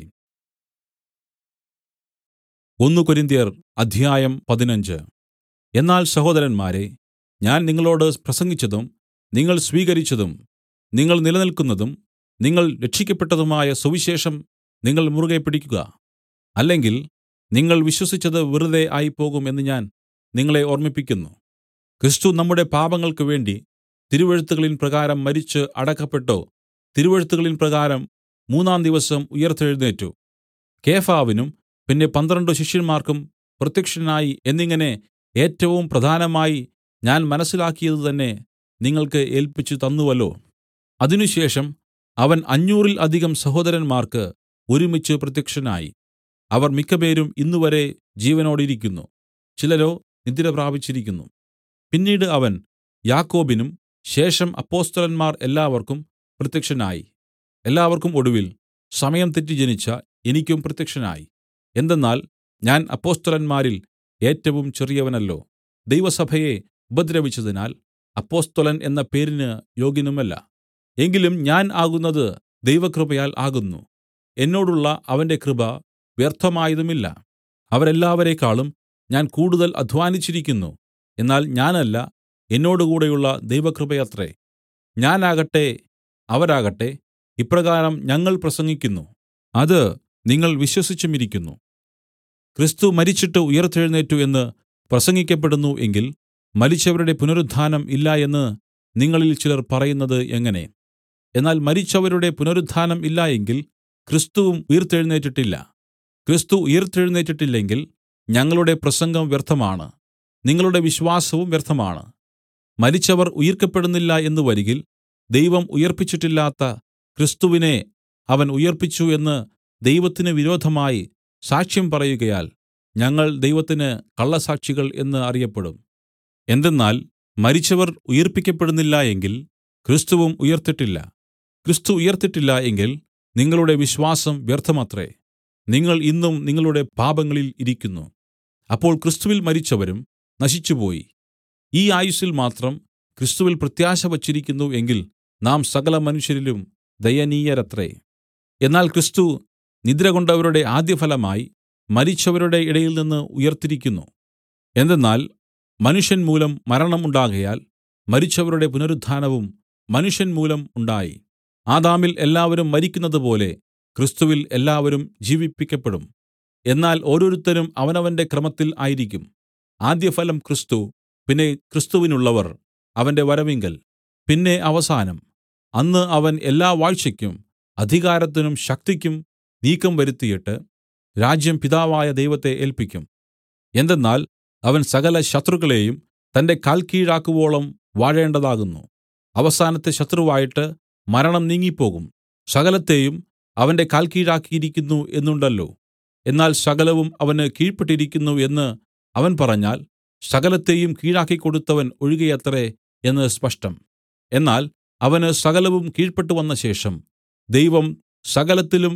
Speaker 1: ഒന്ന് കൊരിന്ത്യർ അധ്യായം പതിനഞ്ച് എന്നാൽ സഹോദരന്മാരെ ഞാൻ നിങ്ങളോട് പ്രസംഗിച്ചതും നിങ്ങൾ സ്വീകരിച്ചതും നിങ്ങൾ നിലനിൽക്കുന്നതും നിങ്ങൾ രക്ഷിക്കപ്പെട്ടതുമായ സുവിശേഷം നിങ്ങൾ മുറുകെ പിടിക്കുക അല്ലെങ്കിൽ നിങ്ങൾ വിശ്വസിച്ചത് വെറുതെ ആയിപ്പോകും എന്ന് ഞാൻ നിങ്ങളെ ഓർമ്മിപ്പിക്കുന്നു ക്രിസ്തു നമ്മുടെ പാപങ്ങൾക്ക് വേണ്ടി തിരുവെഴുത്തുകളിൻ പ്രകാരം മരിച്ച് അടക്കപ്പെട്ടു തിരുവെഴുത്തുകളിൻ പ്രകാരം മൂന്നാം ദിവസം ഉയിർത്തെഴുന്നേറ്റു കേഫാവിനും പിന്നെ പന്ത്രണ്ട് ശിഷ്യന്മാർക്കും പ്രത്യക്ഷനായി എന്നിങ്ങനെ ഏറ്റവും പ്രധാനമായി ഞാൻ മനസ്സിലാക്കിയത് തന്നെ നിങ്ങൾക്ക് ഏൽപ്പിച്ചു തന്നുവല്ലോ അതിനുശേഷം അവൻ അഞ്ഞൂറിൽ അധികം സഹോദരന്മാർക്ക് ഒരുമിച്ച് പ്രത്യക്ഷനായി അവർ മിക്കപേരും ഇന്നുവരെ ജീവനോടിരിക്കുന്നു ചിലരോ നിദ്ര പ്രാപിച്ചിരിക്കുന്നു പിന്നീട് അവൻ യാക്കോബിനും ശേഷം അപ്പൊസ്തലന്മാർ എല്ലാവർക്കും പ്രത്യക്ഷനായി എല്ലാവർക്കും ഒടുവിൽ സമയം തെറ്റി ജനിച്ച എനിക്കും പ്രത്യക്ഷനായി എന്തെന്നാൽ ഞാൻ അപ്പൊസ്തലന്മാരിൽ ഏറ്റവും ചെറിയവനല്ലോ ദൈവസഭയെ ഉപദ്രവിച്ചതിനാൽ അപ്പൊസ്തലൻ എന്ന പേരിന് യോഗ്യനുമല്ല എങ്കിലും ഞാൻ ആകുന്നത് ദൈവകൃപയാൽ ആകുന്നു എന്നോടുള്ള അവന്റെ കൃപ വ്യർത്ഥമായതുമില്ല അവരെല്ലാവരേക്കാളും ഞാൻ കൂടുതൽ അദ്ധ്വാനിച്ചിരിക്കുന്നു എന്നാൽ ഞാനല്ല എന്നോടുകൂടെയുള്ള ദൈവകൃപയത്രേ ഞാനാകട്ടെ അവരാകട്ടെ ഇപ്രകാരം ഞങ്ങൾ പ്രസംഗിക്കുന്നു അത് നിങ്ങൾ വിശ്വസിച്ചുമിരിക്കുന്നു ക്രിസ്തു മരിച്ചിട്ട് ഉയിർത്തെഴുന്നേറ്റു എന്ന് പ്രസംഗിക്കപ്പെടുന്നു എങ്കിൽ മരിച്ചവരുടെ പുനരുത്ഥാനം ഇല്ല എന്ന് നിങ്ങളിൽ ചിലർ പറയുന്നത് എങ്ങനെ എന്നാൽ മരിച്ചവരുടെ പുനരുത്ഥാനം ഇല്ല എങ്കിൽ ക്രിസ്തുവും ഉയിർത്തെഴുന്നേറ്റിട്ടില്ല ക്രിസ്തു ഉയിർത്തെഴുന്നേറ്റിട്ടില്ലെങ്കിൽ ഞങ്ങളുടെ പ്രസംഗം വ്യർത്ഥമാണ് നിങ്ങളുടെ വിശ്വാസവും വ്യർത്ഥമാണ് മരിച്ചവർ ഉയിർക്കപ്പെടുന്നില്ല എന്ന് വരികിൽ ദൈവം ഉയിർപ്പിച്ചിട്ടില്ലാത്ത ക്രിസ്തുവിനെ അവൻ ഉയിർപ്പിച്ചു എന്ന് ദൈവത്തിന് വിരോധമായി സാക്ഷ്യം പറയുകയാൽ ഞങ്ങൾ ദൈവത്തിന് കള്ളസാക്ഷികൾ എന്ന് അറിയപ്പെടും എന്തെന്നാൽ മരിച്ചവർ ഉയിർപ്പിക്കപ്പെടുന്നില്ല എങ്കിൽ ക്രിസ്തുവും ഉയിർത്തിട്ടില്ല ക്രിസ്തു ഉയിർത്തിട്ടില്ല എങ്കിൽ നിങ്ങളുടെ വിശ്വാസം വ്യർത്ഥമത്രേ നിങ്ങൾ ഇന്നും നിങ്ങളുടെ പാപങ്ങളിൽ ഇരിക്കുന്നു അപ്പോൾ ക്രിസ്തുവിൽ മരിച്ചവരും നശിച്ചുപോയി ഈ ആയുസ്സിൽ മാത്രം ക്രിസ്തുവിൽ പ്രത്യാശ വച്ചിരിക്കുന്നു എങ്കിൽ നാം സകല മനുഷ്യരിലും ദയനീയരത്രേ എന്നാൽ ക്രിസ്തു നിദ്രകൊണ്ടവരുടെ ആദ്യഫലമായി മരിച്ചവരുടെ ഇടയിൽ നിന്ന് ഉയിർത്തിരിക്കുന്നു എന്തെന്നാൽ മനുഷ്യൻ മൂലം മരണം ഉണ്ടാകയാൽ മരിച്ചവരുടെ പുനരുത്ഥാനവും മനുഷ്യൻ മൂലം ഉണ്ടായി ആദാമിൽ എല്ലാവരും മരിക്കുന്നതുപോലെ ക്രിസ്തുവിൽ എല്ലാവരും ജീവിപ്പിക്കപ്പെടും എന്നാൽ ഓരോരുത്തരും അവനവന്റെ ക്രമത്തിൽ ആയിരിക്കും ആദ്യഫലം ക്രിസ്തു പിന്നെ ക്രിസ്തുവിനുള്ളവർ അവന്റെ വരവിങ്കൽ പിന്നെ അവസാനം അന്ന് അവൻ എല്ലാ വാഴ്ചയ്ക്കും അധികാരത്തിനും ശക്തിക്കും നീക്കം വരുത്തിയിട്ട് രാജ്യം പിതാവായ ദൈവത്തെ ഏൽപ്പിക്കും എന്തെന്നാൽ അവൻ സകല ശത്രുക്കളെയും തന്റെ കാൽക്കീഴാക്കുവോളം വാഴേണ്ടതാകുന്നു അവസാനത്തെ ശത്രുവായിട്ട് മരണം നീങ്ങിപ്പോകും സകലത്തെയും അവന്റെ കാൽക്കീഴാക്കിയിരിക്കുന്നു എന്നുണ്ടല്ലോ എന്നാൽ സകലവും അവന് കീഴ്പ്പെട്ടിരിക്കുന്നു എന്ന് അവൻ പറഞ്ഞാൽ സകലത്തെയും കീഴാക്കിക്കൊടുത്തവൻ ഒഴികെയത്രേ എന്ന് സ്പഷ്ടം എന്നാൽ അവന് സകലവും കീഴ്പെട്ടുവന്ന ശേഷം ദൈവം സകലത്തിലും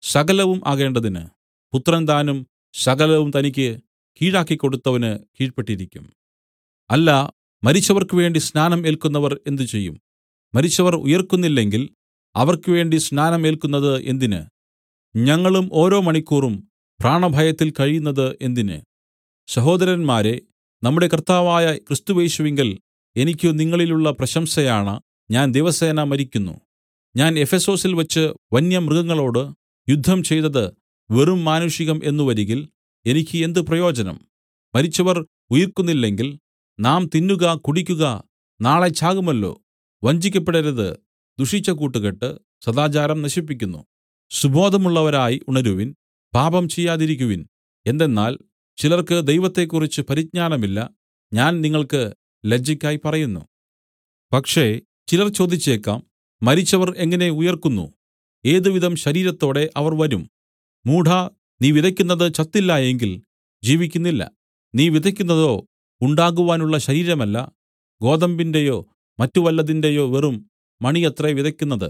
Speaker 1: സകലവും ആകേണ്ടതിന് പുത്രൻ താനും സകലവും തനിക്ക് കീഴാക്കിക്കൊടുത്തവന് കീഴ്പ്പെട്ടിരിക്കും അല്ല മരിച്ചവർക്ക് വേണ്ടി സ്നാനം ഏൽക്കുന്നവർ എന്ത് ചെയ്യും മരിച്ചവർ ഉയിർക്കുന്നില്ലെങ്കിൽ അവർക്ക് വേണ്ടി സ്നാനം ഏൽക്കുന്നത് എന്തിന് ഞങ്ങളും ഓരോ മണിക്കൂറും പ്രാണഭയത്തിൽ കഴിയുന്നത് എന്തിന് സഹോദരന്മാരെ നമ്മുടെ കർത്താവായ ക്രിസ്തുയേശുവിങ്കൽ എനിക്ക് നിങ്ങളിലുള്ള പ്രശംസയാണ് ഞാൻ ദിവസേന മരിക്കുന്നു ഞാൻ എഫെസൊസിൽ വെച്ച് വന്യമൃഗങ്ങളോട് യുദ്ധം ചെയ്തത് വെറും മാനുഷികം എന്നു വരികിൽ എനിക്ക് എന്ത് പ്രയോജനം മരിച്ചവർ ഉയിർക്കുന്നില്ലെങ്കിൽ നാം തിന്നുക കുടിക്കുക നാളെ ചാകുമല്ലോ വഞ്ചിക്കപ്പെടരുത് ദുഷിച്ച കൂട്ടുകെട്ട് സദാചാരം നശിപ്പിക്കുന്നു സുബോധമുള്ളവരായി ഉണരുവിൻ പാപം ചെയ്യാതിരിക്കുവിൻ എന്തെന്നാൽ ചിലർക്ക് ദൈവത്തെക്കുറിച്ച് പരിജ്ഞാനമില്ല ഞാൻ നിങ്ങൾക്ക് ലജ്ജയ്ക്കായി പറയുന്നു പക്ഷേ ചിലർ ചോദിച്ചേക്കാം മരിച്ചവർ എങ്ങനെ ഉയിർക്കുന്നു ഏതുവിധം ശരീരത്തോടെ അവർ വരും മൂഢാ നീ വിതയ്ക്കുന്നത് ചത്തില്ല എങ്കിൽ ജീവിക്കുന്നില്ല നീ വിതയ്ക്കുന്നതോ ഉണ്ടാകുവാനുള്ള ശരീരമല്ല ഗോതമ്പിന്റെയോ മറ്റു വല്ലതിന്റെയോ വെറും മണിയത്രേ വിതയ്ക്കുന്നത്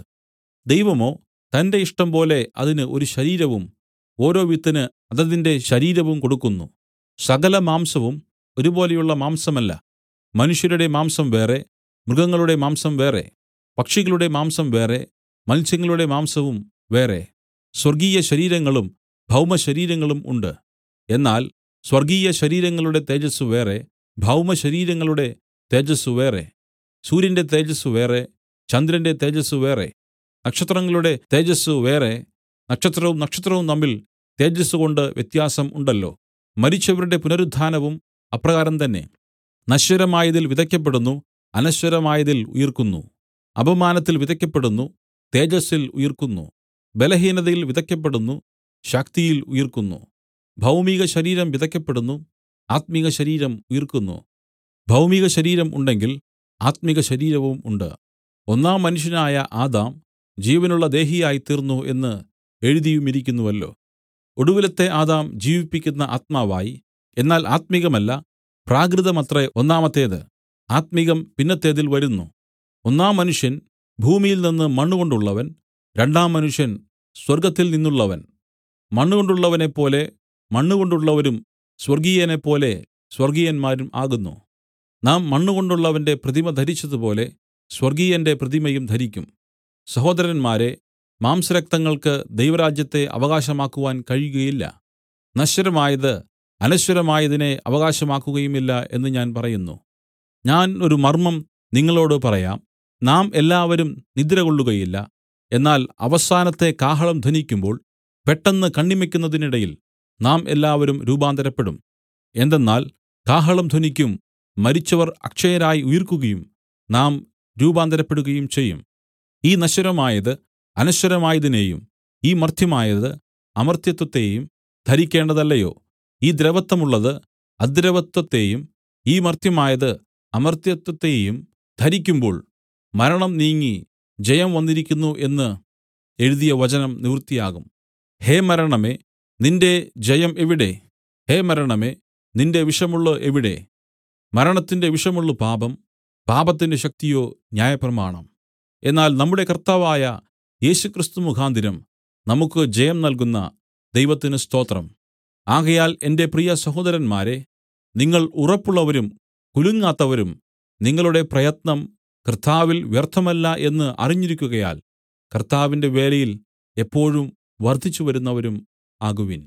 Speaker 1: ദൈവമോ തന്റെ ഇഷ്ടംപോലെ അതിന് ഒരു ശരീരവും ഓരോ വിത്തിന് അതതിന്റെ ശരീരവും കൊടുക്കുന്നു സകല മാംസവും ഒരുപോലെയുള്ള മാംസമല്ല മനുഷ്യരുടെ മാംസം വേറെ മൃഗങ്ങളുടെ മാംസം വേറെ പക്ഷികളുടെ മാംസം വേറെ മത്സ്യങ്ങളുടെ മാംസവും വേറെ സ്വർഗീയ ശരീരങ്ങളും ഭൗമശരീരങ്ങളും ഉണ്ട് എന്നാൽ സ്വർഗീയ ശരീരങ്ങളുടെ തേജസ്സ് വേറെ ഭൗമശരീരങ്ങളുടെ തേജസ്സ് വേറെ സൂര്യന്റെ തേജസ്സ് വേറെ ചന്ദ്രന്റെ തേജസ്സ് വേറെ നക്ഷത്രങ്ങളുടെ തേജസ്സ് വേറെ നക്ഷത്രവും നക്ഷത്രവും തമ്മിൽ തേജസ്സ് കൊണ്ട് വ്യത്യാസം ഉണ്ടല്ലോ മരിച്ചവരുടെ പുനരുത്ഥാനവും അപ്രകാരം തന്നെ നശ്വരമായതിൽ വിതയ്ക്കപ്പെടുന്നു അനശ്വരമായതിൽ ഉയിർക്കുന്നു അപമാനത്തിൽ വിതയ്ക്കപ്പെടുന്നു തേജസ്സിൽ ഉയിർക്കുന്നു ബലഹീനതയിൽ വിതയ്ക്കപ്പെടുന്നു ശക്തിയിൽ ഉയിർക്കുന്നു ഭൗമിക ശരീരം വിതയ്ക്കപ്പെടുന്നു ആത്മിക ശരീരം ഉയിർക്കുന്നു ഭൗമിക ശരീരം ഉണ്ടെങ്കിൽ ആത്മിക ശരീരവും ഉണ്ട് ഒന്നാം മനുഷ്യനായ ആദാം ജീവനുള്ള ദേഹിയായിത്തീർന്നു എന്ന് എഴുതിയുമിരിക്കുന്നുവല്ലോ ഒടുവിലത്തെ ആദാം ജീവിപ്പിക്കുന്ന ആത്മാവായി എന്നാൽ ആത്മികമല്ല പ്രാകൃതമത്രേ ഒന്നാമത്തേത് ആത്മികം പിന്നത്തേതിൽ വരുന്നു ഒന്നാം മനുഷ്യൻ ഭൂമിയിൽ നിന്ന് മണ്ണുകൊണ്ടുള്ളവൻ രണ്ടാം മനുഷ്യൻ സ്വർഗ്ഗത്തിൽ നിന്നുള്ളവൻ മണ്ണുകൊണ്ടുള്ളവനെപ്പോലെ മണ്ണുകൊണ്ടുള്ളവരും സ്വർഗീയനെപ്പോലെ സ്വർഗീയന്മാരും ആകുന്നു നാം മണ്ണുകൊണ്ടുള്ളവന്റെ പ്രതിമ ധരിച്ചതുപോലെ സ്വർഗീയന്റെ പ്രതിമയും ധരിക്കും സഹോദരന്മാരെ മാംസരക്തങ്ങൾക്ക് ദൈവരാജ്യത്തെ അവകാശമാക്കുവാൻ കഴിയുകയില്ല നശ്വരമായത് അനശ്വരമായതിനെ അവകാശമാക്കുകയുമില്ല എന്ന് ഞാൻ പറയുന്നു ഞാൻ ഒരു മർമ്മം നിങ്ങളോട് പറയാം നാം എല്ലാവരും നിദ്രകൊള്ളുകയില്ല എന്നാൽ അവസാനത്തെ കാഹളം ധ്വനിക്കുമ്പോൾ പെട്ടെന്ന് കണ്ണിമയ്ക്കുന്നതിനിടയിൽ നാം എല്ലാവരും രൂപാന്തരപ്പെടും എന്തെന്നാൽ കാഹളം ധ്വനിക്കും മരിച്ചവർ അക്ഷയരായി ഉയിർക്കുകയും നാം രൂപാന്തരപ്പെടുകയും ചെയ്യും ഈ നശ്വരമായത് അനശ്വരമായതിനെയും ഈ മർത്യമായത് അമർത്യത്വത്തെയും ധരിക്കേണ്ടതല്ലയോ ഈ ദ്രവത്വമുള്ളത് അദ്രവത്വത്തെയും ഈ മർത്യമായത് അമർത്യത്വത്തെയും ധരിക്കുമ്പോൾ മരണം നീങ്ങി ജയം വന്നിരിക്കുന്നു എന്ന് എഴുതിയ വചനം നിവൃത്തിയാകും ഹേ മരണമേ നിന്റെ ജയം എവിടെ ഹേ മരണമേ നിന്റെ വിഷമുള്ള് എവിടെ മരണത്തിന്റെ വിഷമുള്ളു പാപം പാപത്തിന്റെ ശക്തിയോ ന്യായപ്രമാണം എന്നാൽ നമ്മുടെ കർത്താവായ യേശുക്രിസ്തു മുഖാന്തരം നമുക്ക് ജയം നൽകുന്ന ദൈവത്തിന് സ്തോത്രം ആകയാൽ എന്റെ പ്രിയ സഹോദരന്മാരെ നിങ്ങൾ ഉറപ്പുള്ളവരും കുലുങ്ങാത്തവരും നിങ്ങളുടെ പ്രയത്നം കർത്താവിൽ വ്യർത്ഥമല്ല എന്ന് അറിഞ്ഞിരിക്കുകയാൽ കർത്താവിന്റെ വേലയിൽ എപ്പോഴും വർദ്ധിച്ചുവരുന്നവരും ആകുവിൻ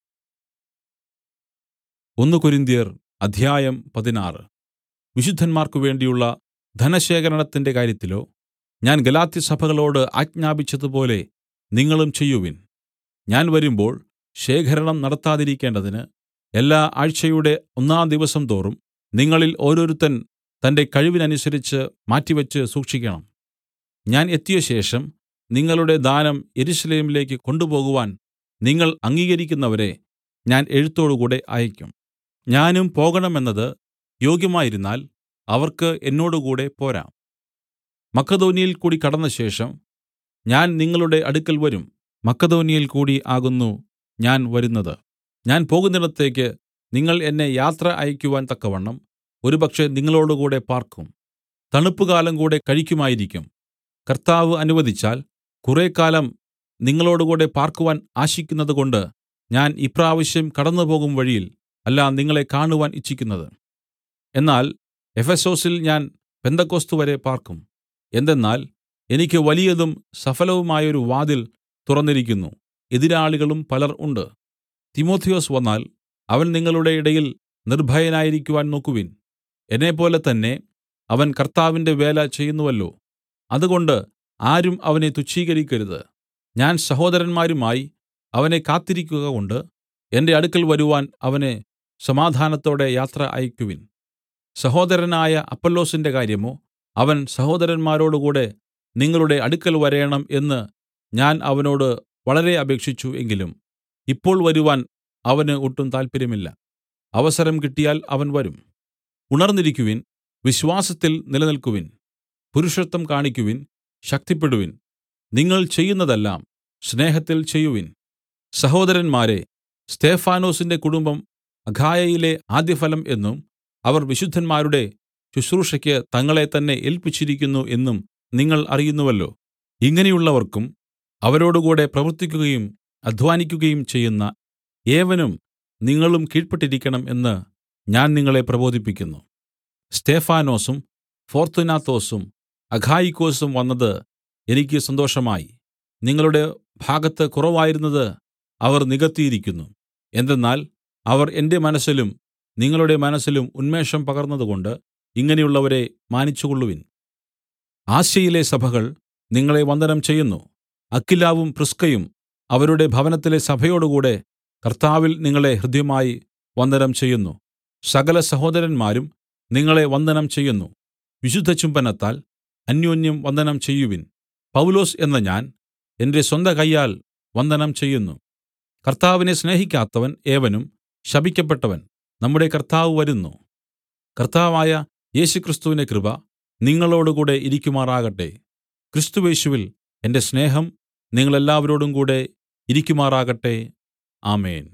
Speaker 1: ഒന്ന് കൊരിന്ത്യർ അധ്യായം പതിനാറ് വിശുദ്ധന്മാർക്കു വേണ്ടിയുള്ള ധനശേഖരണത്തിന്റെ കാര്യത്തിലോ ഞാൻ ഗലാത്യസഭകളോട് ആജ്ഞാപിച്ചതുപോലെ നിങ്ങളും ചെയ്യുവിൻ ഞാൻ വരുമ്പോൾ ശേഖരണം നടത്താതിരിക്കേണ്ടതിന് എല്ലാ ആഴ്ചയുടെ ഒന്നാം ദിവസം തോറും നിങ്ങളിൽ ഓരോരുത്തൻ തന്റെ കഴിവിനനുസരിച്ച് മാറ്റിവെച്ച് സൂക്ഷിക്കണം ഞാൻ എത്തിയ ശേഷം നിങ്ങളുടെ ദാനം യെരൂശലേമിലേക്ക് കൊണ്ടുപോകുവാൻ നിങ്ങൾ അംഗീകരിക്കുന്നവരെ ഞാൻ എഴുത്തോടുകൂടെ അയക്കും ഞാനും പോകണമെന്നത് യോഗ്യമായിരുന്നാൽ അവർക്ക് എന്നോടുകൂടെ പോരാം മക്കെദോന്യയിൽ കൂടി കടന്നശേഷം ഞാൻ നിങ്ങളുടെ അടുക്കൽ വരും മക്കെദോന്യയിൽ കൂടി ആകുന്നു ഞാൻ വരുന്നത് ഞാൻ പോകുന്നിടത്തേക്ക് നിങ്ങൾ എന്നെ യാത്ര അയക്കുവാൻ തക്കവണ്ണം ഒരുപക്ഷെ നിങ്ങളോടുകൂടെ പാർക്കും തണുപ്പുകാലം കൂടെ കഴിക്കുമായിരിക്കും കർത്താവ് അനുവദിച്ചാൽ കുറേക്കാലം നിങ്ങളോടുകൂടെ പാർക്കുവാൻ ആശിക്കുന്നതുകൊണ്ട് ഞാൻ ഇപ്രാവശ്യം കടന്നുപോകും വഴിയിൽ അല്ല നിങ്ങളെ കാണുവാൻ ഇച്ഛിക്കുന്നത് എന്നാൽ എഫെസൊസിൽ ഞാൻ പെന്തക്കൊസ്ത് വരെ പാർക്കും എന്തെന്നാൽ എനിക്ക് വലിയതും സഫലവുമായൊരു വാതിൽ തുറന്നിരിക്കുന്നു എതിരാളികളും പലർ ഉണ്ട് തിമൊഥെയൊസ് വന്നാൽ അവൻ നിങ്ങളുടെ ഇടയിൽ നിർഭയനായിരിക്കുവാൻ നോക്കുവിൻ എന്നെപ്പോലെ തന്നെ അവൻ കർത്താവിന്റെ വേല ചെയ്യുന്നുവല്ലോ അതുകൊണ്ട് ആരും അവനെ തുച്ഛീകരിക്കരുത് ഞാൻ സഹോദരന്മാരുമായി അവനെ കാത്തിരിക്കുകകൊണ്ട് എന്റെ അടുക്കൽ വരുവാൻ അവനെ സമാധാനത്തോടെ യാത്ര അയക്കുവിൻ സഹോദരനായ അപ്പൊല്ലോസിന്റെ കാര്യമോ അവൻ സഹോദരന്മാരോടുകൂടെ നിങ്ങളുടെ അടുക്കൽ വരേണം എന്ന് ഞാൻ അവനോട് വളരെ അപേക്ഷിച്ചു എങ്കിലും ഇപ്പോൾ വരുവാൻ അവന് ഒട്ടും താല്പര്യമില്ല അവസരം കിട്ടിയാൽ അവൻ വരും ഉണർന്നിരിക്കുവിൻ വിശ്വാസത്തിൽ നിലനിൽക്കുവിൻ പുരുഷത്വം കാണിക്കുവിൻ ശക്തിപ്പെടുവിൻ നിങ്ങൾ ചെയ്യുന്നതെല്ലാം സ്നേഹത്തിൽ ചെയ്യുവിൻ സഹോദരന്മാരെ സ്തെഫാനൊസിന്റെ കുടുംബം അഖായയിലെ ആദ്യഫലം എന്നും അവർ വിശുദ്ധന്മാരുടെ ശുശ്രൂഷയ്ക്ക് തങ്ങളെ തന്നെ ഏൽപ്പിച്ചിരിക്കുന്നു എന്നും നിങ്ങൾ അറിയുന്നുവല്ലോ ഇങ്ങനെയുള്ളവർക്കും അവരോടുകൂടെ പ്രവർത്തിക്കുകയും അദ്ധ്വാനിക്കുകയും ചെയ്യുന്ന ഏവനും നിങ്ങളും കീഴ്പെട്ടിരിക്കണം എന്ന് ഞാൻ നിങ്ങളെ പ്രബോധിപ്പിക്കുന്നു സ്തെഫാനൊസും ഫോർത്തുനാത്തോസും അഖായിക്കൊസും വന്നത് എനിക്ക് സന്തോഷമായി നിങ്ങളുടെ ഭാഗത്ത് കുറവായിരുന്നത് അവർ നികത്തിയിരിക്കുന്നു എന്തെന്നാൽ അവർ എന്റെ മനസ്സിലും നിങ്ങളുടെ മനസ്സിലും ഉന്മേഷം പകർന്നതുകൊണ്ട് ഇങ്ങനെയുള്ളവരെ മാനിച്ചുകൊള്ളുവിൻ ആസ്യയിലെ സഭകൾ നിങ്ങളെ വന്ദനം ചെയ്യുന്നു അക്കിലാവും പ്രിസ്കയും അവരുടെ ഭവനത്തിലെ സഭയോടുകൂടെ കർത്താവിൽ നിങ്ങളെ ഹൃദ്യമായി വന്ദനം ചെയ്യുന്നു സകല സഹോദരന്മാരും നിങ്ങളെ വന്ദനം ചെയ്യുന്നു വിശുദ്ധ ചുംബനത്താൽ അന്യോന്യം വന്ദനം ചെയ്യുവിൻ പൗലോസ് എന്ന ഞാൻ എന്റെ സ്വന്ത കയ്യാൽ വന്ദനം ചെയ്യുന്നു കർത്താവിനെ സ്നേഹിക്കാത്തവൻ ഏവനും ശപിക്കപ്പെട്ടവൻ നമ്മുടെ കർത്താവ് വരുന്നു കർത്താവായ യേശുക്രിസ്തുവിന്റെ കൃപ നിങ്ങളോടുകൂടെ ഇരിക്കുമാറാകട്ടെ ക്രിസ്തുവേശുവിൽ എന്റെ സ്നേഹം നിങ്ങളെല്ലാവരോടും കൂടെ ഇരിക്കുമാറാകട്ടെ ആമേൻ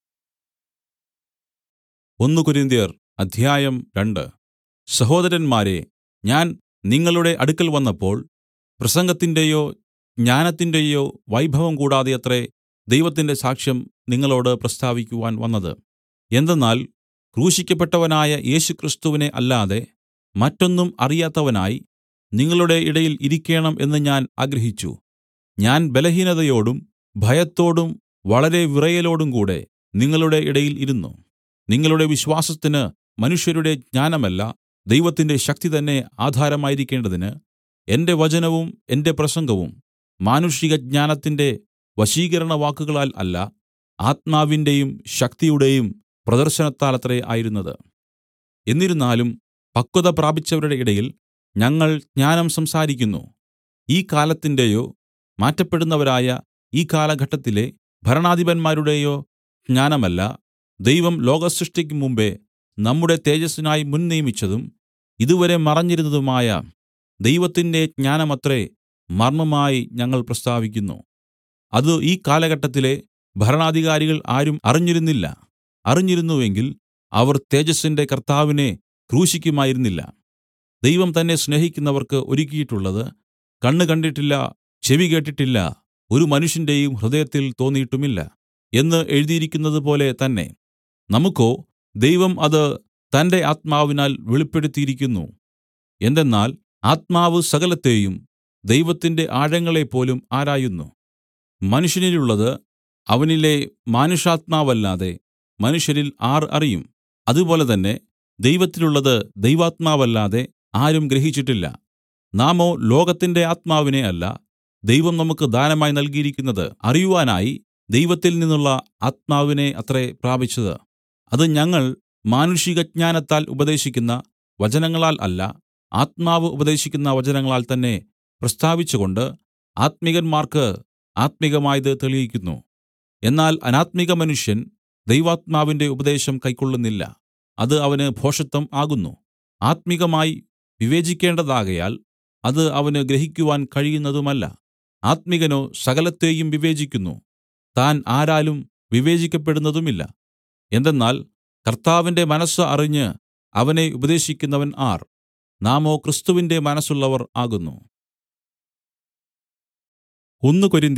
Speaker 1: ഒന്ന് കൊരിന്ത്യർ അധ്യായം രണ്ട് സഹോദരന്മാരെ ഞാൻ നിങ്ങളുടെ അടുക്കൽ വന്നപ്പോൾ പ്രസംഗത്തിന്റെയോ ജ്ഞാനത്തിന്റെയോ വൈഭവം കൂടാതെ അത്രേ ദൈവത്തിന്റെ സാക്ഷ്യം നിങ്ങളോട് പ്രസ്താവിക്കുവാൻ വന്നത് എന്തെന്നാൽ ക്രൂശിക്കപ്പെട്ടവനായ യേശുക്രിസ്തുവിനെ അല്ലാതെ മറ്റൊന്നും അറിയാത്തവനായി നിങ്ങളുടെ ഇടയിൽ ഇരിക്കേണം എന്ന് ഞാൻ ആഗ്രഹിച്ചു ഞാൻ ബലഹീനതയോടും ഭയത്തോടും വളരെ വിറയലോടും കൂടെ നിങ്ങളുടെ ഇടയിൽ ഇരുന്നു നിങ്ങളുടെ വിശ്വാസത്തിന് മനുഷ്യരുടെ ജ്ഞാനമല്ല ദൈവത്തിന്റെ ശക്തി തന്നെ ആധാരമായിരിക്കേണ്ടതിന് എന്റെ വചനവും എന്റെ പ്രസംഗവും മാനുഷിക ജ്ഞാനത്തിന്റെ വശീകരണ വാക്കുകളാൽ അല്ല ആത്മാവിന്റെയും ശക്തിയുടെയും പ്രദർശനത്താലത്രേ ആയിരുന്നത് എന്നിരുന്നാലും പക്വത പ്രാപിച്ചവരുടെ ഇടയിൽ ഞങ്ങൾ ജ്ഞാനം സംസാരിക്കുന്നു ഈ കാലത്തിന്റെയോ മാറ്റപ്പെടുന്നവരായ ഈ കാലഘട്ടത്തിലെ ഭരണാധിപന്മാരുടെയോ ജ്ഞാനമല്ല ദൈവം ലോകസൃഷ്ടിക്ക് മുമ്പെ നമ്മുടെ തേജസ്സിനായി മുൻനിയമിച്ചതും ഇതുവരെ മറഞ്ഞിരുന്നതുമായ ദൈവത്തിന്റെ ജ്ഞാനമത്രേ മർമ്മമായി ഞങ്ങൾ പ്രസ്താവിക്കുന്നു അത് ഈ കാലഘട്ടത്തിലെ ഭരണാധികാരികൾ ആരും അറിഞ്ഞിരുന്നില്ല അറിഞ്ഞിരുന്നുവെങ്കിൽ അവർ തേജസ്സിന്റെ കർത്താവിനെ ക്രൂശിക്കുമായിരുന്നില്ല ദൈവം തന്നെ സ്നേഹിക്കുന്നവർക്ക് ഒരുക്കിയിട്ടുള്ളത് കണ്ണ് കണ്ടിട്ടില്ല ചെവി കേട്ടിട്ടില്ല ഒരു മനുഷ്യന്റെയും ഹൃദയത്തിൽ തോന്നിയിട്ടുമില്ല എന്ന് എഴുതിയിരിക്കുന്നതുപോലെ തന്നെ നമുക്കോ ദൈവം അത് തന്റെ ആത്മാവിനാൽ വെളിപ്പെടുത്തിയിരിക്കുന്നു എന്തെന്നാൽ ആത്മാവ് സകലത്തെയും ദൈവത്തിന്റെ ആഴങ്ങളെപ്പോലും ആരായുന്നു മനുഷ്യനിലുള്ളത് അവനിലെ മാനുഷാത്മാവല്ലാതെ മനുഷ്യരിൽ ആർ അറിയും അതുപോലെ തന്നെ ദൈവത്തിലുള്ളത് ദൈവാത്മാവല്ലാതെ ആരും ഗ്രഹിച്ചിട്ടില്ല നാമോ ലോകത്തിന്റെ ആത്മാവിനെ അല്ല ദൈവം നമുക്ക് ദാനമായി നൽകിയിരിക്കുന്നത് അറിയുവാനായി ദൈവത്തിൽ നിന്നുള്ള ആത്മാവിനെ അത്രേ പ്രാപിച്ചത് അത് ഞങ്ങൾ മാനുഷിക ജ്ഞാനത്താൽ ഉപദേശിക്കുന്ന വചനങ്ങളാൽ അല്ല ആത്മാവ് ഉപദേശിക്കുന്ന വചനങ്ങളാൽ തന്നെ പ്രസ്താവിച്ചുകൊണ്ട് ആത്മികന്മാർക്ക് ആത്മികമായത് തെളിയിക്കുന്നു എന്നാൽ അനാത്മിക മനുഷ്യൻ ദൈവാത്മാവിന്റെ ഉപദേശം കൈക്കൊള്ളുന്നില്ല അത് അവന് ഭോഷത്വം ആകുന്നു ആത്മികമായി വിവേചിക്കേണ്ടതാകയാൽ അത് അവന് ഗ്രഹിക്കുവാൻ കഴിയുന്നതുമല്ല ആത്മികനോ സകലത്തെയും വിവേചിക്കുന്നു താൻ ആരാലും വിവേചിക്കപ്പെടുന്നതുമില്ല എന്തെന്നാൽ കർത്താവിന്റെ മനസ്സ് അറിഞ്ഞ് അവനെ ഉപദേശിക്കുന്നവൻ ആർ നാമോ ക്രിസ്തുവിന്റെ മനസ്സുള്ളവർ ആകുന്നു ഒന്ന് കൊരിന്ത്യർ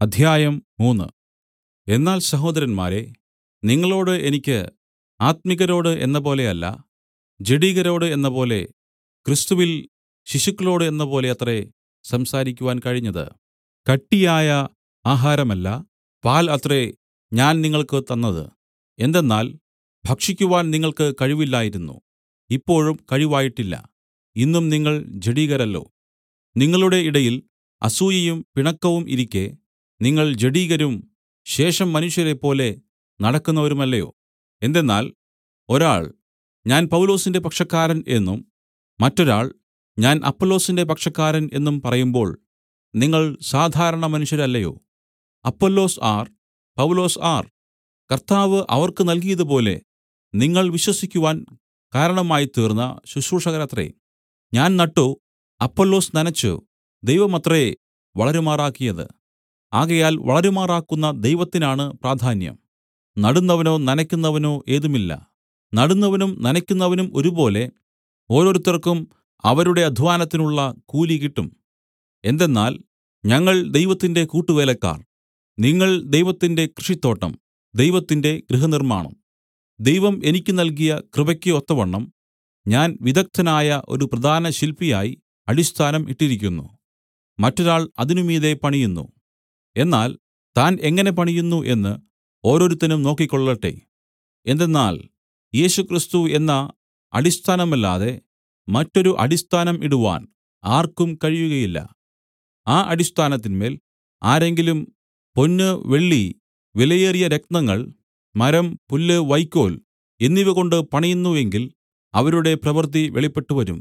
Speaker 1: അധ്യായം മൂന്ന് എന്നാൽ സഹോദരന്മാരേ നിങ്ങളോട് എനിക്ക് ആത്മികരോട് എന്നപോലെ അല്ല ജഡികരോട് എന്നപോലെ ക്രിസ്തുവിൽ ശിശുക്കളോട് എന്നപോലെ അത്രേ സംസാരിക്കുവാൻ കഴിഞ്ഞത് കട്ടിയായ ആഹാരമല്ല പാൽ അത്രേ ഞാൻ നിങ്ങൾക്ക് തന്നത് എന്തെന്നാൽ ഭക്ഷിക്കുവാൻ നിങ്ങൾക്ക് കഴിവില്ലായിരുന്നു ഇപ്പോഴും കഴിവായിട്ടില്ല ഇന്നും നിങ്ങൾ ജഡികരല്ലോ നിങ്ങളുടെ ഇടയിൽ അസൂയയും പിണക്കവും ഇരിക്കെ നിങ്ങൾ ജഡികരും ശേഷം മനുഷ്യരെപ്പോലെ നടക്കുന്നവരുമല്ലയോ എന്തെന്നാൽ ഒരാൾ ഞാൻ പൗലൊസിന്റെ പക്ഷക്കാരൻ എന്നും മറ്റൊരാൾ ഞാൻ അപ്പൊല്ലോസിന്റെ പക്ഷക്കാരൻ എന്നും പറയുമ്പോൾ നിങ്ങൾ സാധാരണ മനുഷ്യരല്ലയോ അപ്പൊല്ലോസ് ആർ പൗലൊസ് ആർ കർത്താവ് അവർക്ക് നൽകിയതുപോലെ നിങ്ങൾ വിശ്വസിക്കുവാൻ കാരണമായിത്തീർന്ന ശുശ്രൂഷകരത്രേ ഞാൻ നട്ടു അപ്പൊല്ലോസ് നനച്ചു ദൈവമത്രേ വളരുമാറാക്കിയത് ആകയാൽ വളരുമാറാക്കുന്ന ദൈവത്തിനാണ് പ്രാധാന്യം നടുന്നവനോ നനയ്ക്കുന്നവനോ ഏതുമില്ല നടുന്നവനും നനയ്ക്കുന്നവനും ഒരുപോലെ ഓരോരുത്തർക്കും അവരുടെ അദ്ധ്വാനത്തിനുള്ള കൂലി കിട്ടും എന്തെന്നാൽ ഞങ്ങൾ ദൈവത്തിന്റെ കൂട്ടുവേലക്കാർ നിങ്ങൾ ദൈവത്തിന്റെ കൃഷിത്തോട്ടം ദൈവത്തിന്റെ ഗൃഹനിർമ്മാണം ദൈവം എനിക്ക് നൽകിയ കൃപയ്ക്ക് ഒത്തവണ്ണം ഞാൻ വിദഗ്ധനായ ഒരു പ്രധാന ശില്പിയായി അടിസ്ഥാനം ഇട്ടിരിക്കുന്നു മറ്റൊരാൾ അതിന് മീതെ പണിയുന്നു എന്നാൽ താൻ എങ്ങനെ പണിയുന്നു എന്ന് ഓരോരുത്തനും നോക്കിക്കൊള്ളട്ടെ എന്തെന്നാൽ യേശുക്രിസ്തു എന്ന അടിസ്ഥാനമല്ലാതെ മറ്റൊരു അടിസ്ഥാനം ഇടുവാൻ ആർക്കും കഴിയുകയില്ല ആ അടിസ്ഥാനത്തിന്മേൽ ആരെങ്കിലും പൊന്ന് വെള്ളി വിലയേറിയ രത്നങ്ങൾ മരം പുല്ല് വൈക്കോൽ എന്നിവകൊണ്ട് പണിയുന്നു എങ്കിൽ അവരുടെ പ്രവൃത്തി വെളിപ്പെട്ടുവരും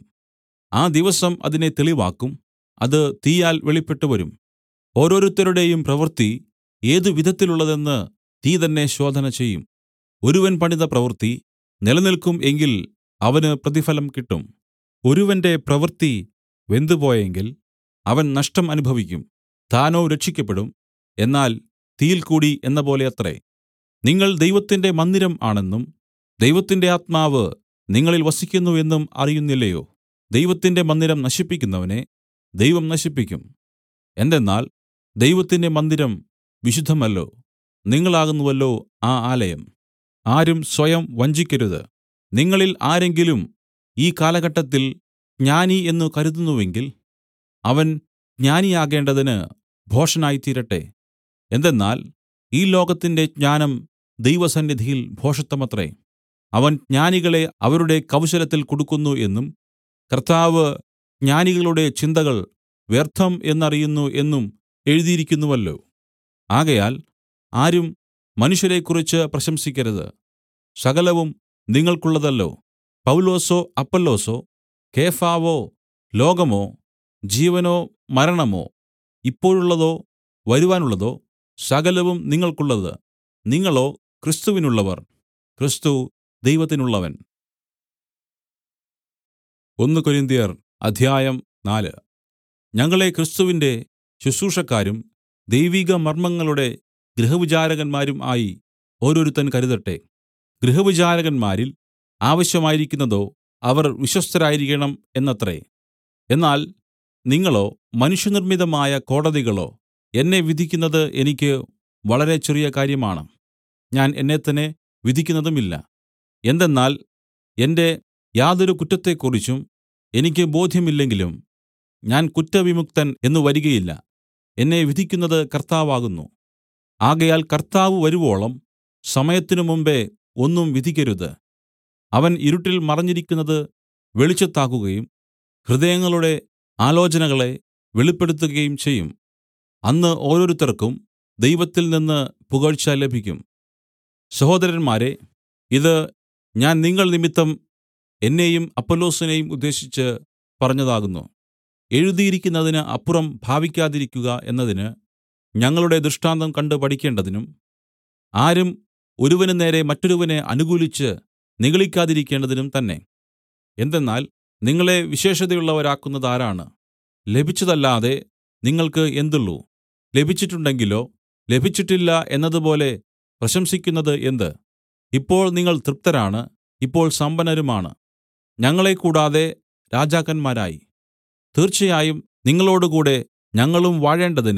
Speaker 1: ആ ദിവസം അതിനെ തെളിവാക്കും അത് തീയാൽ വെളിപ്പെട്ടുവരും ഓരോരുത്തരുടെയും പ്രവൃത്തി ഏതു വിധത്തിലുള്ളതെന്ന് തീ തന്നെ ശോധന ചെയ്യും ഒരുവൻ പണിത പ്രവൃത്തി നിലനിൽക്കും എങ്കിൽ അവന് പ്രതിഫലം കിട്ടും ഒരുവന്റെ പ്രവൃത്തി വെന്തുപോയെങ്കിൽ അവൻ നഷ്ടം അനുഭവിക്കും താനോ രക്ഷിക്കപ്പെടും എന്നാൽ തീയിൽ കൂടി എന്നപോലെ അത്രേ നിങ്ങൾ ദൈവത്തിന്റെ മന്ദിരം ആണെന്നും ദൈവത്തിന്റെ ആത്മാവ് നിങ്ങളിൽ വസിക്കുന്നു എന്നും അറിയുന്നില്ലയോ ദൈവത്തിന്റെ മന്ദിരം നശിപ്പിക്കുന്നവനെ ദൈവം നശിപ്പിക്കും എന്തെന്നാൽ ദൈവത്തിന്റെ മന്ദിരം വിശുദ്ധമല്ലോ നിങ്ങളാകുന്നുവല്ലോ ആ ആലയം ആരും സ്വയം വഞ്ചിക്കരുത് നിങ്ങളിൽ ആരെങ്കിലും ഈ കാലഘട്ടത്തിൽ ജ്ഞാനി എന്നു കരുതുന്നുവെങ്കിൽ അവൻ ജ്ഞാനിയാകേണ്ടതിന് ഭോഷനായിത്തീരട്ടെ എന്തെന്നാൽ ഈ ലോകത്തിന്റെ ജ്ഞാനം ദൈവസന്നിധിയിൽ ഭോഷത്വമത്രേ അവൻ ജ്ഞാനികളെ അവരുടെ കൗശലത്തിൽ കുടുക്കുന്നു എന്നും കർത്താവ് ജ്ഞാനികളുടെ ചിന്തകൾ വ്യർത്ഥം എന്നറിയുന്നു എന്നും എഴുതിയിരിക്കുന്നുവല്ലോ ആകയാൽ ആരും മനുഷ്യരെക്കുറിച്ച് പ്രശംസിക്കരുത് സകലവും നിങ്ങൾക്കുള്ളതല്ലോ പൗലോസോ അപ്പൊല്ലോസോ കേഫാവോ ലോകമോ ജീവനോ മരണമോ ഇപ്പോഴുള്ളതോ വരുവാനുള്ളതോ സകലവും നിങ്ങൾക്കുള്ളത് നിങ്ങളോ ക്രിസ്തുവിനുള്ളവർ ക്രിസ്തു ദൈവത്തിനുള്ളവൻ ഒന്ന് കൊരിന്ത്യർ അധ്യായം നാല് ഞങ്ങളെ ക്രിസ്തുവിന്റെ ശുശ്രൂഷക്കാരും ദൈവിക മർമ്മങ്ങളുടെ ഗൃഹവിചാരകന്മാരും ആയി ഓരോരുത്തൻ കരുതട്ടെ ഗൃഹവിചാരകന്മാരിൽ ആവശ്യമായിരിക്കുന്നതോ അവർ വിശ്വസ്തരായിരിക്കണം എന്നത്രേ എന്നാൽ നിങ്ങളോ മനുഷ്യനിർമ്മിതമായ കോടതികളോ എന്നെ വിധിക്കുന്നത് എനിക്ക് വളരെ ചെറിയ കാര്യമാണ് ഞാൻ എന്നെത്തന്നെ വിധിക്കുന്നതുമില്ല എന്തെന്നാൽ എന്റെ യാതൊരു കുറ്റത്തെക്കുറിച്ചും എനിക്ക് ബോധ്യമില്ലെങ്കിലും ഞാൻ കുറ്റവിമുക്തൻ എന്നു വരികയില്ല എന്നെ വിധിക്കുന്നത് കർത്താവാകുന്നു ആകയാൽ കർത്താവ് വരുവോളം സമയത്തിനു മുമ്പെ ഒന്നും വിധിക്കരുത് അവൻ ഇരുട്ടിൽ മറഞ്ഞിരിക്കുന്നത് വെളിച്ചത്താക്കുകയും ഹൃദയങ്ങളുടെ ആലോചനകളെ വെളിപ്പെടുത്തുകയും ചെയ്യും അന്ന് ഓരോരുത്തർക്കും ദൈവത്തിൽ നിന്ന് പുകഴ്ച ലഭിക്കും സഹോദരന്മാരെ ഇത് ഞാൻ നിങ്ങൾ നിമിത്തം എന്നെയും അപ്പൊല്ലോസിനെയും ഉദ്ദേശിച്ച് പറഞ്ഞതാകുന്നു എഴുതിയിരിക്കുന്നതിന് അപ്പുറം ഭാവിക്കാതിരിക്കുക എന്നതിന് ഞങ്ങളുടെ ദൃഷ്ടാന്തം കണ്ട് പഠിക്കേണ്ടതിനും ആരും ഒരുവന് നേരെ മറ്റൊരുവനെ അനുകൂലിച്ച് നിഗളിക്കാതിരിക്കേണ്ടതിനും തന്നെ എന്തെന്നാൽ നിങ്ങളെ വിശേഷതയുള്ളവരാക്കുന്നതാരാണ് ലഭിച്ചതല്ലാതെ നിങ്ങൾക്ക് എന്തുള്ളു ലഭിച്ചിട്ടുണ്ടെങ്കിലോ ലഭിച്ചിട്ടില്ല എന്നതുപോലെ പ്രശംസിക്കുന്നത് എന്ത് ഇപ്പോൾ നിങ്ങൾ തൃപ്തരാണ് ഇപ്പോൾ സമ്പന്നരുമാണ് ഞങ്ങളെ കൂടാതെ രാജാക്കന്മാരായി തീർച്ചയായും നിങ്ങളോടുകൂടെ ഞങ്ങളും വാഴേണ്ടതിന്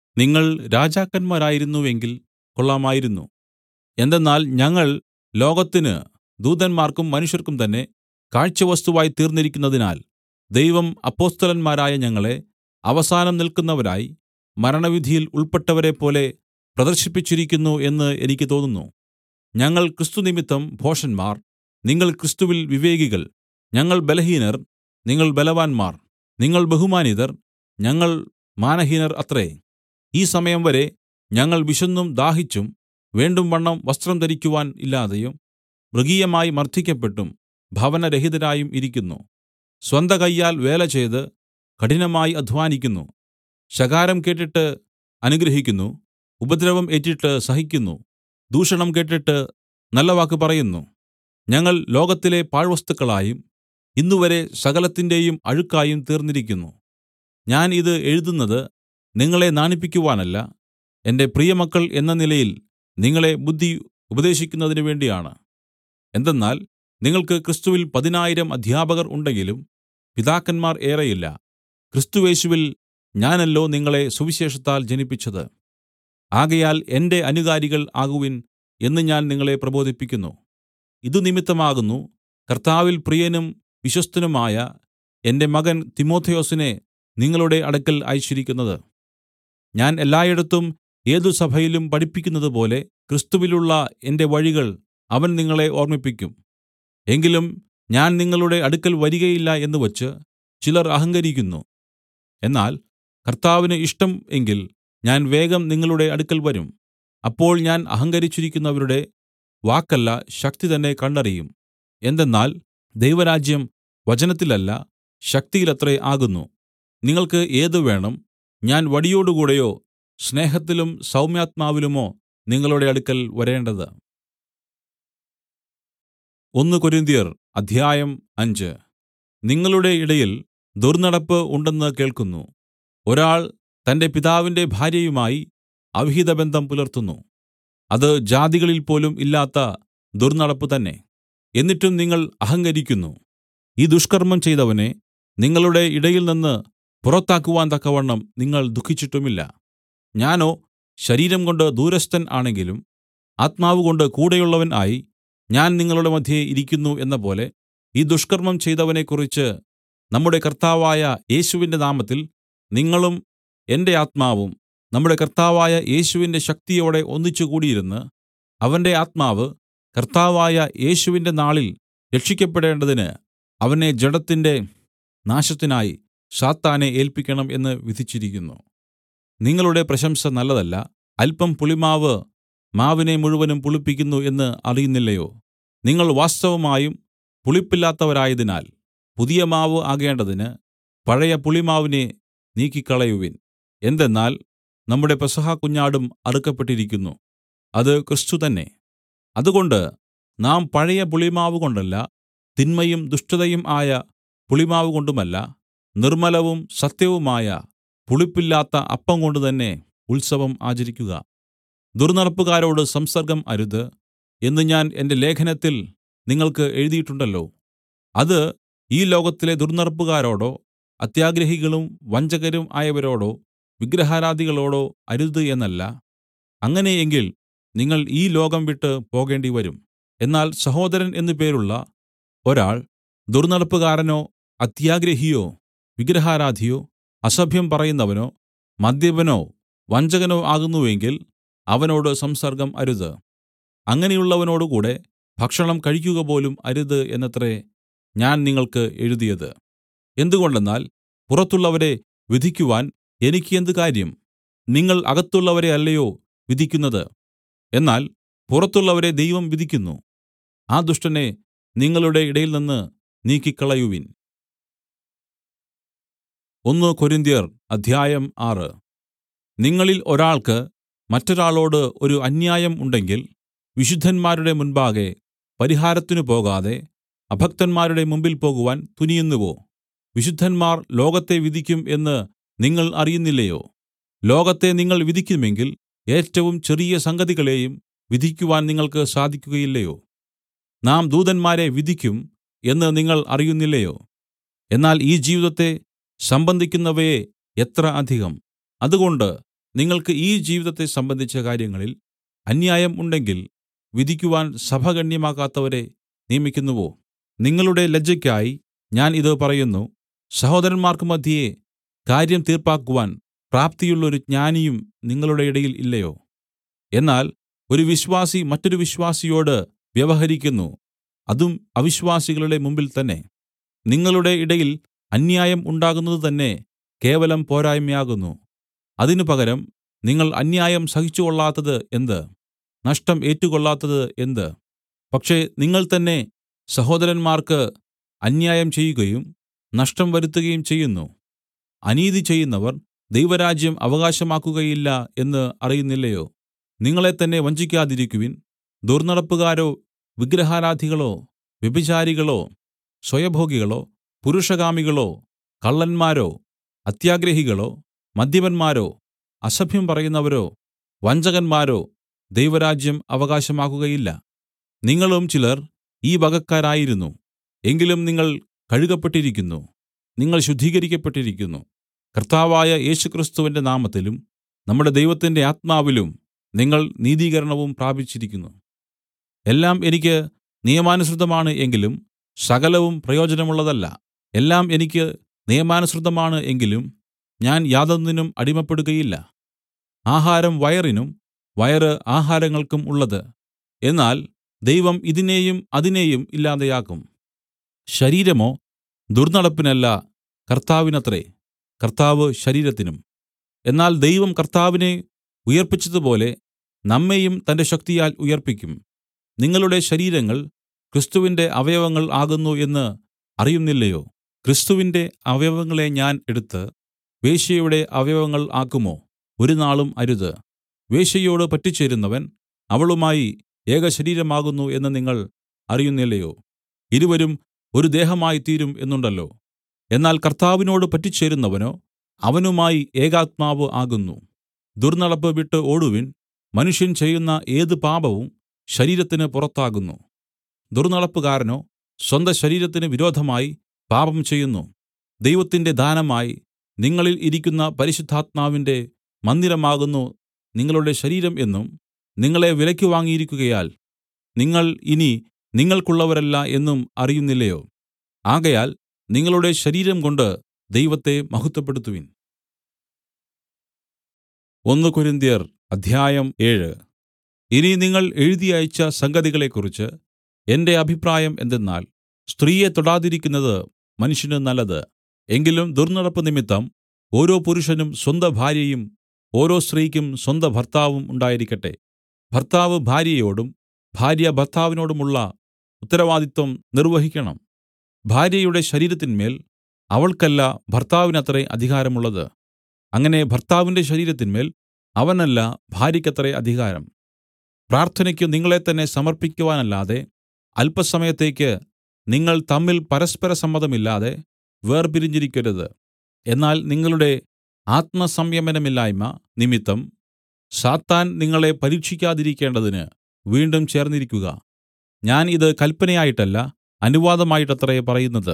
Speaker 1: നിങ്ങൾ രാജാക്കന്മാരായിരുന്നുവെങ്കിൽ കൊള്ളാമായിരുന്നു എന്തെന്നാൽ ഞങ്ങൾ ലോകത്തിന് ദൂതന്മാർക്കും മനുഷ്യർക്കും തന്നെ കാഴ്ചവസ്തുവായി തീർന്നിരിക്കുന്നതിനാൽ ദൈവം അപ്പൊസ്തലന്മാരായ ഞങ്ങളെ അവസാനം നിൽക്കുന്നവരായി മരണവിധിയിൽ ഉൾപ്പെട്ടവരെപ്പോലെ പ്രദർശിപ്പിച്ചിരിക്കുന്നു എന്ന് എനിക്ക് തോന്നുന്നു ഞങ്ങൾ ക്രിസ്തു നിമിത്തം ഭോഷന്മാർ നിങ്ങൾ ക്രിസ്തുവിൽ വിവേകികൾ ഞങ്ങൾ ബലഹീനർ നിങ്ങൾ ബലവാന്മാർ നിങ്ങൾ ബഹുമാനിതർ ഞങ്ങൾ മാനഹീനർ അത്രേ ഈ സമയം വരെ ഞങ്ങൾ വിശന്നും ദാഹിച്ചും വേണ്ടുംവണ്ണം വസ്ത്രം ധരിക്കുവാൻ ഇല്ലാതെയും മൃഗീയമായി മർദ്ദിക്കപ്പെട്ടും ഭവനരഹിതരായും ഇരിക്കുന്നു സ്വന്ത കയ്യാൽ വേല ചെയ്ത് കഠിനമായി അധ്വാനിക്കുന്നു ശകാരം കേട്ടിട്ട് അനുഗ്രഹിക്കുന്നു ഉപദ്രവം ഏറ്റിട്ട് സഹിക്കുന്നു ദൂഷണം കേട്ടിട്ട് നല്ല വാക്ക് പറയുന്നു ഞങ്ങൾ ലോകത്തിലെ പാഴ്വസ്തുക്കളായും ഇന്നുവരെ സകലത്തിന്റെയും അഴുക്കായും തീർന്നിരിക്കുന്നു ഞാൻ ഇത് എഴുതുന്നത് നിങ്ങളെ നാണിപ്പിക്കുവാനല്ല എന്റെ പ്രിയമക്കൾ എന്ന നിലയിൽ നിങ്ങളെ ബുദ്ധി ഉപദേശിക്കുന്നതിന് വേണ്ടിയാണ് എന്തെന്നാൽ നിങ്ങൾക്ക് ക്രിസ്തുവിൽ പതിനായിരം അധ്യാപകർ ഉണ്ടെങ്കിലും പിതാക്കന്മാർ ഏറെയില്ല ക്രിസ്തുയേശുവിൽ ഞാനല്ലോ നിങ്ങളെ സുവിശേഷത്താൽ ജനിപ്പിച്ചത് ആകയാൽ എന്റെ അനുകാരികൾ ആകുവിൻ എന്ന് ഞാൻ നിങ്ങളെ പ്രബോധിപ്പിക്കുന്നു ഇതു നിമിത്തമാകുന്നു കർത്താവിൽ പ്രിയനും വിശ്വസ്തനുമായ എന്റെ മകൻ തിമോഥെയോസിനെ നിങ്ങളുടെ അടുക്കൽ അയച്ചിരിക്കുന്നത് ഞാൻ എല്ലായിടത്തും ഏതു സഭയിലും പഠിപ്പിക്കുന്നതുപോലെ ക്രിസ്തുവിലുള്ള എന്റെ വഴികൾ അവൻ നിങ്ങളെ ഓർമ്മിപ്പിക്കും എങ്കിലും ഞാൻ നിങ്ങളുടെ അടുക്കൽ വരികയില്ല എന്ന് വച്ച് ചിലർ അഹങ്കരിക്കുന്നു എന്നാൽ കർത്താവിന് ഇഷ്ടം എങ്കിൽ ഞാൻ വേഗം നിങ്ങളുടെ അടുക്കൽ വരും അപ്പോൾ ഞാൻ അഹങ്കരിച്ചിരിക്കുന്നവരുടെ വാക്കല്ല ശക്തി തന്നെ കണ്ടറിയും എന്തെന്നാൽ ദൈവരാജ്യം വചനത്തിലല്ല ശക്തിയിലത്രേ ആകുന്നു നിങ്ങൾക്ക് ഏത് വേണം ഞാൻ വടിയോടുകൂടെയോ സ്നേഹത്തിലും സൗമ്യാത്മാവിലുമോ നിങ്ങളുടെ അടുക്കൽ വരേണ്ടത് ഒന്ന് കൊരിന്ത്യർ അധ്യായം അഞ്ച് നിങ്ങളുടെ ഇടയിൽ ദുർനടപ്പ് ഉണ്ടെന്ന് കേൾക്കുന്നു ഒരാൾ തന്റെ പിതാവിന്റെ ഭാര്യയുമായി അവിഹിതബന്ധം പുലർത്തുന്നു അത് ജാതികളിൽ പോലും ഇല്ലാത്ത ദുർനടപ്പ് തന്നെ എന്നിട്ടും നിങ്ങൾ അഹങ്കരിക്കുന്നു ഈ ദുഷ്കർമ്മം ചെയ്തവനെ നിങ്ങളുടെ ഇടയിൽ നിന്ന് പുറത്താക്കുവാൻ തക്കവണ്ണം നിങ്ങൾ ദുഃഖിച്ചിട്ടുമില്ല ഞാനോ ശരീരം കൊണ്ട് ദൂരസ്ഥൻ ആണെങ്കിലും ആത്മാവുകൊണ്ട് കൂടെയുള്ളവൻ ആയി ഞാൻ നിങ്ങളുടെ മധ്യേ ഇരിക്കുന്നു എന്നപോലെ ഈ ദുഷ്കർമ്മം ചെയ്തവനെക്കുറിച്ച് നമ്മുടെ കർത്താവായ യേശുവിന്റെ നാമത്തിൽ നിങ്ങളും എന്റെ ആത്മാവും നമ്മുടെ കർത്താവായ യേശുവിന്റെ ശക്തിയോടെ ഒന്നിച്ചു കൂടിയിരുന്ന് അവന്റെ ആത്മാവ് കർത്താവായ യേശുവിന്റെ നാളിൽ രക്ഷിക്കപ്പെടേണ്ടതിന് അവനെ ജഡത്തിന്റെ നാശത്തിനായി സാത്താനെ ഏൽപ്പിക്കണം എന്ന് വിധിച്ചിരിക്കുന്നു നിങ്ങളുടെ പ്രശംസ നല്ലതല്ല അല്പം പുളിമാവ് മാവിനെ മുഴുവനും പുളിപ്പിക്കുന്നു എന്ന് അറിയുന്നില്ലയോ നിങ്ങൾ വാസ്തവമായും പുളിപ്പില്ലാത്തവരായതിനാൽ പുതിയ മാവ് ആകേണ്ടതിന് പഴയ പുളിമാവിനെ നീക്കിക്കളയുവിൻ എന്തെന്നാൽ നമ്മുടെ പെസഹ കുഞ്ഞാടും അറുക്കപ്പെട്ടിരിക്കുന്നു അത് ക്രിസ്തു തന്നെ അതുകൊണ്ട് നാം പഴയ പുളിമാവ് കൊണ്ടല്ല തിന്മയും ദുഷ്ടതയും ആയ പുളിമാവ് കൊണ്ടുമല്ല നിർമ്മലവും സത്യവുമായ പുളിപ്പില്ലാത്ത അപ്പം കൊണ്ട് തന്നെ ഉത്സവം ആചരിക്കുക ദുർനടപ്പുകാരോട് സംസർഗം അരുത് എന്ന് ഞാൻ എന്റെ ലേഖനത്തിൽ നിങ്ങൾക്ക് എഴുതിയിട്ടുണ്ടല്ലോ അത് ഈ ലോകത്തിലെ ദുർനടപ്പുകാരോടോ അത്യാഗ്രഹികളും വഞ്ചകരും ആയവരോടോ വിഗ്രഹാരാധികളോടോ അരുത് എന്നല്ല അങ്ങനെ എങ്കിൽ നിങ്ങൾ ഈ ലോകം വിട്ട് പോകേണ്ടിവരും എന്നാൽ സഹോദരൻ എന്നു പേരുള്ള ഒരാൾ ദുർനടപ്പുകാരനോ അത്യാഗ്രഹിയോ വിഗ്രഹാരാധിയോ അസഭ്യം പറയുന്നവനോ മദ്യപനോ വഞ്ചകനോ ആകുന്നുവെങ്കിൽ അവനോട് സംസർഗം അരുത് അങ്ങനെയുള്ളവനോടുകൂടെ ഭക്ഷണം കഴിക്കുക പോലും അരുത് എന്നത്രേ ഞാൻ നിങ്ങൾക്ക് എഴുതിയത് എന്തുകൊണ്ടെന്നാൽ പുറത്തുള്ളവരെ വിധിക്കുവാൻ എനിക്ക് എന്ത് കാര്യം നിങ്ങൾ അകത്തുള്ളവരെ അല്ലയോ വിധിക്കുന്നത് എന്നാൽ പുറത്തുള്ളവരെ ദൈവം വിധിക്കുന്നു ആ ദുഷ്ടനെ നിങ്ങളുടെ ഇടയിൽ നിന്ന് നീക്കിക്കളയുവിൻ ഒന്ന് കൊരിന്ത്യർ അധ്യായം ആറ് നിങ്ങളിൽ ഒരാൾക്ക് മറ്റൊരാളോട് ഒരു അന്യായം ഉണ്ടെങ്കിൽ വിശുദ്ധന്മാരുടെ മുൻപാകെ പരിഹാരത്തിന് പോകാതെ അഭക്തന്മാരുടെ മുമ്പിൽ പോകുവാൻ തുനിയുന്നുവോ വിശുദ്ധന്മാർ ലോകത്തെ വിധിക്കും എന്ന് നിങ്ങൾ അറിയുന്നില്ലയോ ലോകത്തെ നിങ്ങൾ വിധിക്കുമെങ്കിൽ ഏറ്റവും ചെറിയ സംഗതികളെയും വിധിക്കുവാൻ നിങ്ങൾക്ക് സാധിക്കുകയില്ലയോ നാം ദൂതന്മാരെ വിധിക്കും എന്ന് നിങ്ങൾ അറിയുന്നില്ലയോ എന്നാൽ ഈ ജീവിതത്തെ സംബന്ധിക്കുന്നവയെ എത്ര അധികം അതുകൊണ്ട് നിങ്ങൾക്ക് ഈ ജീവിതത്തെ സംബന്ധിച്ച കാര്യങ്ങളിൽ അന്യായം ഉണ്ടെങ്കിൽ വിധിക്കുവാൻ സഭ ഗണ്യമാക്കാത്തവരെ നിയമിക്കുന്നുവോ നിങ്ങളുടെ ലജ്ജയ്ക്കായി ഞാൻ ഇത് പറയുന്നു സഹോദരന്മാർക്ക് മധ്യേ കാര്യം തീർപ്പാക്കുവാൻ പ്രാപ്തിയുള്ളൊരു ജ്ഞാനിയും നിങ്ങളുടെ ഇടയിൽ ഇല്ലയോ എന്നാൽ ഒരു വിശ്വാസി മറ്റൊരു വിശ്വാസിയോട് വ്യവഹരിക്കുന്നു അതും അവിശ്വാസികളുടെ മുമ്പിൽ തന്നെ നിങ്ങളുടെ ഇടയിൽ അന്യായം ഉണ്ടാകുന്നത് തന്നെ കേവലം പോരായ്മയാകുന്നു അതിന് പകരം നിങ്ങൾ അന്യായം സഹിച്ചുകൊള്ളാത്തത് എന്ത് നഷ്ടം ഏറ്റുകൊള്ളാത്തത് എന്ത് പക്ഷേ നിങ്ങൾ തന്നെ സഹോദരന്മാർക്ക് അന്യായം ചെയ്യുകയും നഷ്ടം വരുത്തുകയും ചെയ്യുന്നു അനീതി ചെയ്യുന്നവർ ദൈവരാജ്യം അവകാശമാക്കുകയില്ല എന്ന് അറിയുന്നില്ലയോ നിങ്ങളെ തന്നെ വഞ്ചിക്കാതിരിക്കുവിൻ ദുർന്നടപ്പുകാരോ വിഗ്രഹാരാധികളോ വ്യഭിചാരികളോ സ്വയഭോഗികളോ പുരുഷകാമികളോ കള്ളന്മാരോ അത്യാഗ്രഹികളോ മദ്യപന്മാരോ അസഭ്യം പറയുന്നവരോ വഞ്ചകന്മാരോ ദൈവരാജ്യം അവകാശമാക്കുകയില്ല നിങ്ങളും ചിലർ ഈ വകക്കാരായിരുന്നു എങ്കിലും നിങ്ങൾ കഴുകപ്പെട്ടിരിക്കുന്നു നിങ്ങൾ ശുദ്ധീകരിക്കപ്പെട്ടിരിക്കുന്നു കർത്താവായ യേശുക്രിസ്തുവിന്റെ നാമത്തിലും നമ്മുടെ ദൈവത്തിന്റെ ആത്മാവിലും നിങ്ങൾ നീതീകരണവും പ്രാപിച്ചിരിക്കുന്നു എല്ലാം എനിക്ക് നിയമാനുസൃതമാണ് എങ്കിലും സകലവും പ്രയോജനമുള്ളതല്ല എല്ലാം എനിക്ക് നിയമാനുസൃതമാണ് എങ്കിലും ഞാൻ യാതൊന്നിനും അടിമപ്പെടുകയില്ല ആഹാരം വയറിനും വയറ് ആഹാരങ്ങൾക്കും ഉള്ളത് എന്നാൽ ദൈവം ഇതിനെയും അതിനെയും ഇല്ലാതെയാക്കും ശരീരമോ ദുർന്നടപ്പിനല്ല കർത്താവിനത്രേ കർത്താവ് ശരീരത്തിനും എന്നാൽ ദൈവം കർത്താവിനെ ഉയിർപ്പിച്ചതുപോലെ നമ്മെയും തന്റെ ശക്തിയാൽ ഉയിർപ്പിക്കും നിങ്ങളുടെ ശരീരങ്ങൾ ക്രിസ്തുവിന്റെ അവയവങ്ങൾ ആകുന്നു എന്ന് അറിയുന്നില്ലയോ ക്രിസ്തുവിന്റെ അവയവങ്ങളെ ഞാൻ എടുത്ത് വേശ്യയുടെ അവയവങ്ങൾ ആക്കുമോ ഒരുനാളും അരുത് വേശ്യയോട് പറ്റിച്ചേരുന്നവൻ അവളുമായി ഏകശരീരമാകുന്നു എന്ന് നിങ്ങൾ അറിയുന്നില്ലയോ ഇരുവരും ഒരു ദേഹമായി തീരും എന്നുണ്ടല്ലോ എന്നാൽ കർത്താവിനോട് പറ്റിച്ചേരുന്നവനോ അവനുമായി ഏകാത്മാവ് ആകുന്നു ദുർന്നടപ്പ് വിട്ട് ഓടുവിൻ മനുഷ്യൻ ചെയ്യുന്ന ഏത് പാപവും ശരീരത്തിന് പുറത്താകുന്നു ദുർന്നടപ്പുകാരനോ സ്വന്ത ശരീരത്തിന് വിരോധമായി പാപം ചെയ്യുന്നു ദൈവത്തിന്റെ ദാനമായി നിങ്ങളിൽ ഇരിക്കുന്ന പരിശുദ്ധാത്മാവിന്റെ മന്ദിരമാകുന്നു നിങ്ങളുടെ ശരീരം എന്നും നിങ്ങളെ വിലയ്ക്ക് വാങ്ങിയിരിക്കുകയാൽ നിങ്ങൾ ഇനി നിങ്ങൾക്കുള്ളവരല്ല എന്നും അറിയുന്നില്ലയോ ആകയാൽ നിങ്ങളുടെ ശരീരം കൊണ്ട് ദൈവത്തെ മഹത്വപ്പെടുത്തുവിൻ ഒന്ന് കൊരിന്ത്യർ അധ്യായം ഏഴ് ഇനി നിങ്ങൾ എഴുതി അയച്ച സംഗതികളെക്കുറിച്ച് എന്റെ അഭിപ്രായം എന്തെന്നാൽ സ്ത്രീയെ തൊടാതിരിക്കുന്നത് മനുഷ്യന് നല്ലത് എങ്കിലും ദുർന്നടപ്പ് നിമിത്തം ഓരോ പുരുഷനും സ്വന്ത ഭാര്യയും ഓരോ സ്ത്രീക്കും സ്വന്ത ഭർത്താവും ഉണ്ടായിരിക്കട്ടെ ഭർത്താവ് ഭാര്യയോടും ഭാര്യ ഭർത്താവിനോടുമുള്ള ഉത്തരവാദിത്വം നിർവഹിക്കണം ഭാര്യയുടെ ശരീരത്തിന്മേൽ അവൾക്കല്ല ഭർത്താവിനത്രേ അധികാരമുള്ളത് അങ്ങനെ ഭർത്താവിന്റെ ശരീരത്തിന്മേൽ അവനല്ല ഭാര്യയ്ക്കത്രേ അധികാരം പ്രാർത്ഥനയ്ക്ക് നിങ്ങളെ തന്നെ സമർപ്പിക്കുവാനല്ലാതെ അല്പസമയത്തേക്ക് നിങ്ങൾ തമ്മിൽ പരസ്പര സമ്മതമില്ലാതെ വേർപിരിഞ്ഞിരിക്കരുത് എന്നാൽ നിങ്ങളുടെ ആത്മസംയമനമില്ലായ്മ നിമിത്തം സാത്താൻ നിങ്ങളെ പരീക്ഷിക്കാതിരിക്കേണ്ടതിന് വീണ്ടും ചേർന്നിരിക്കുക ഞാൻ ഇത് കൽപ്പനയായിട്ടല്ല അനുവാദമായിട്ടത്രേ പറയുന്നത്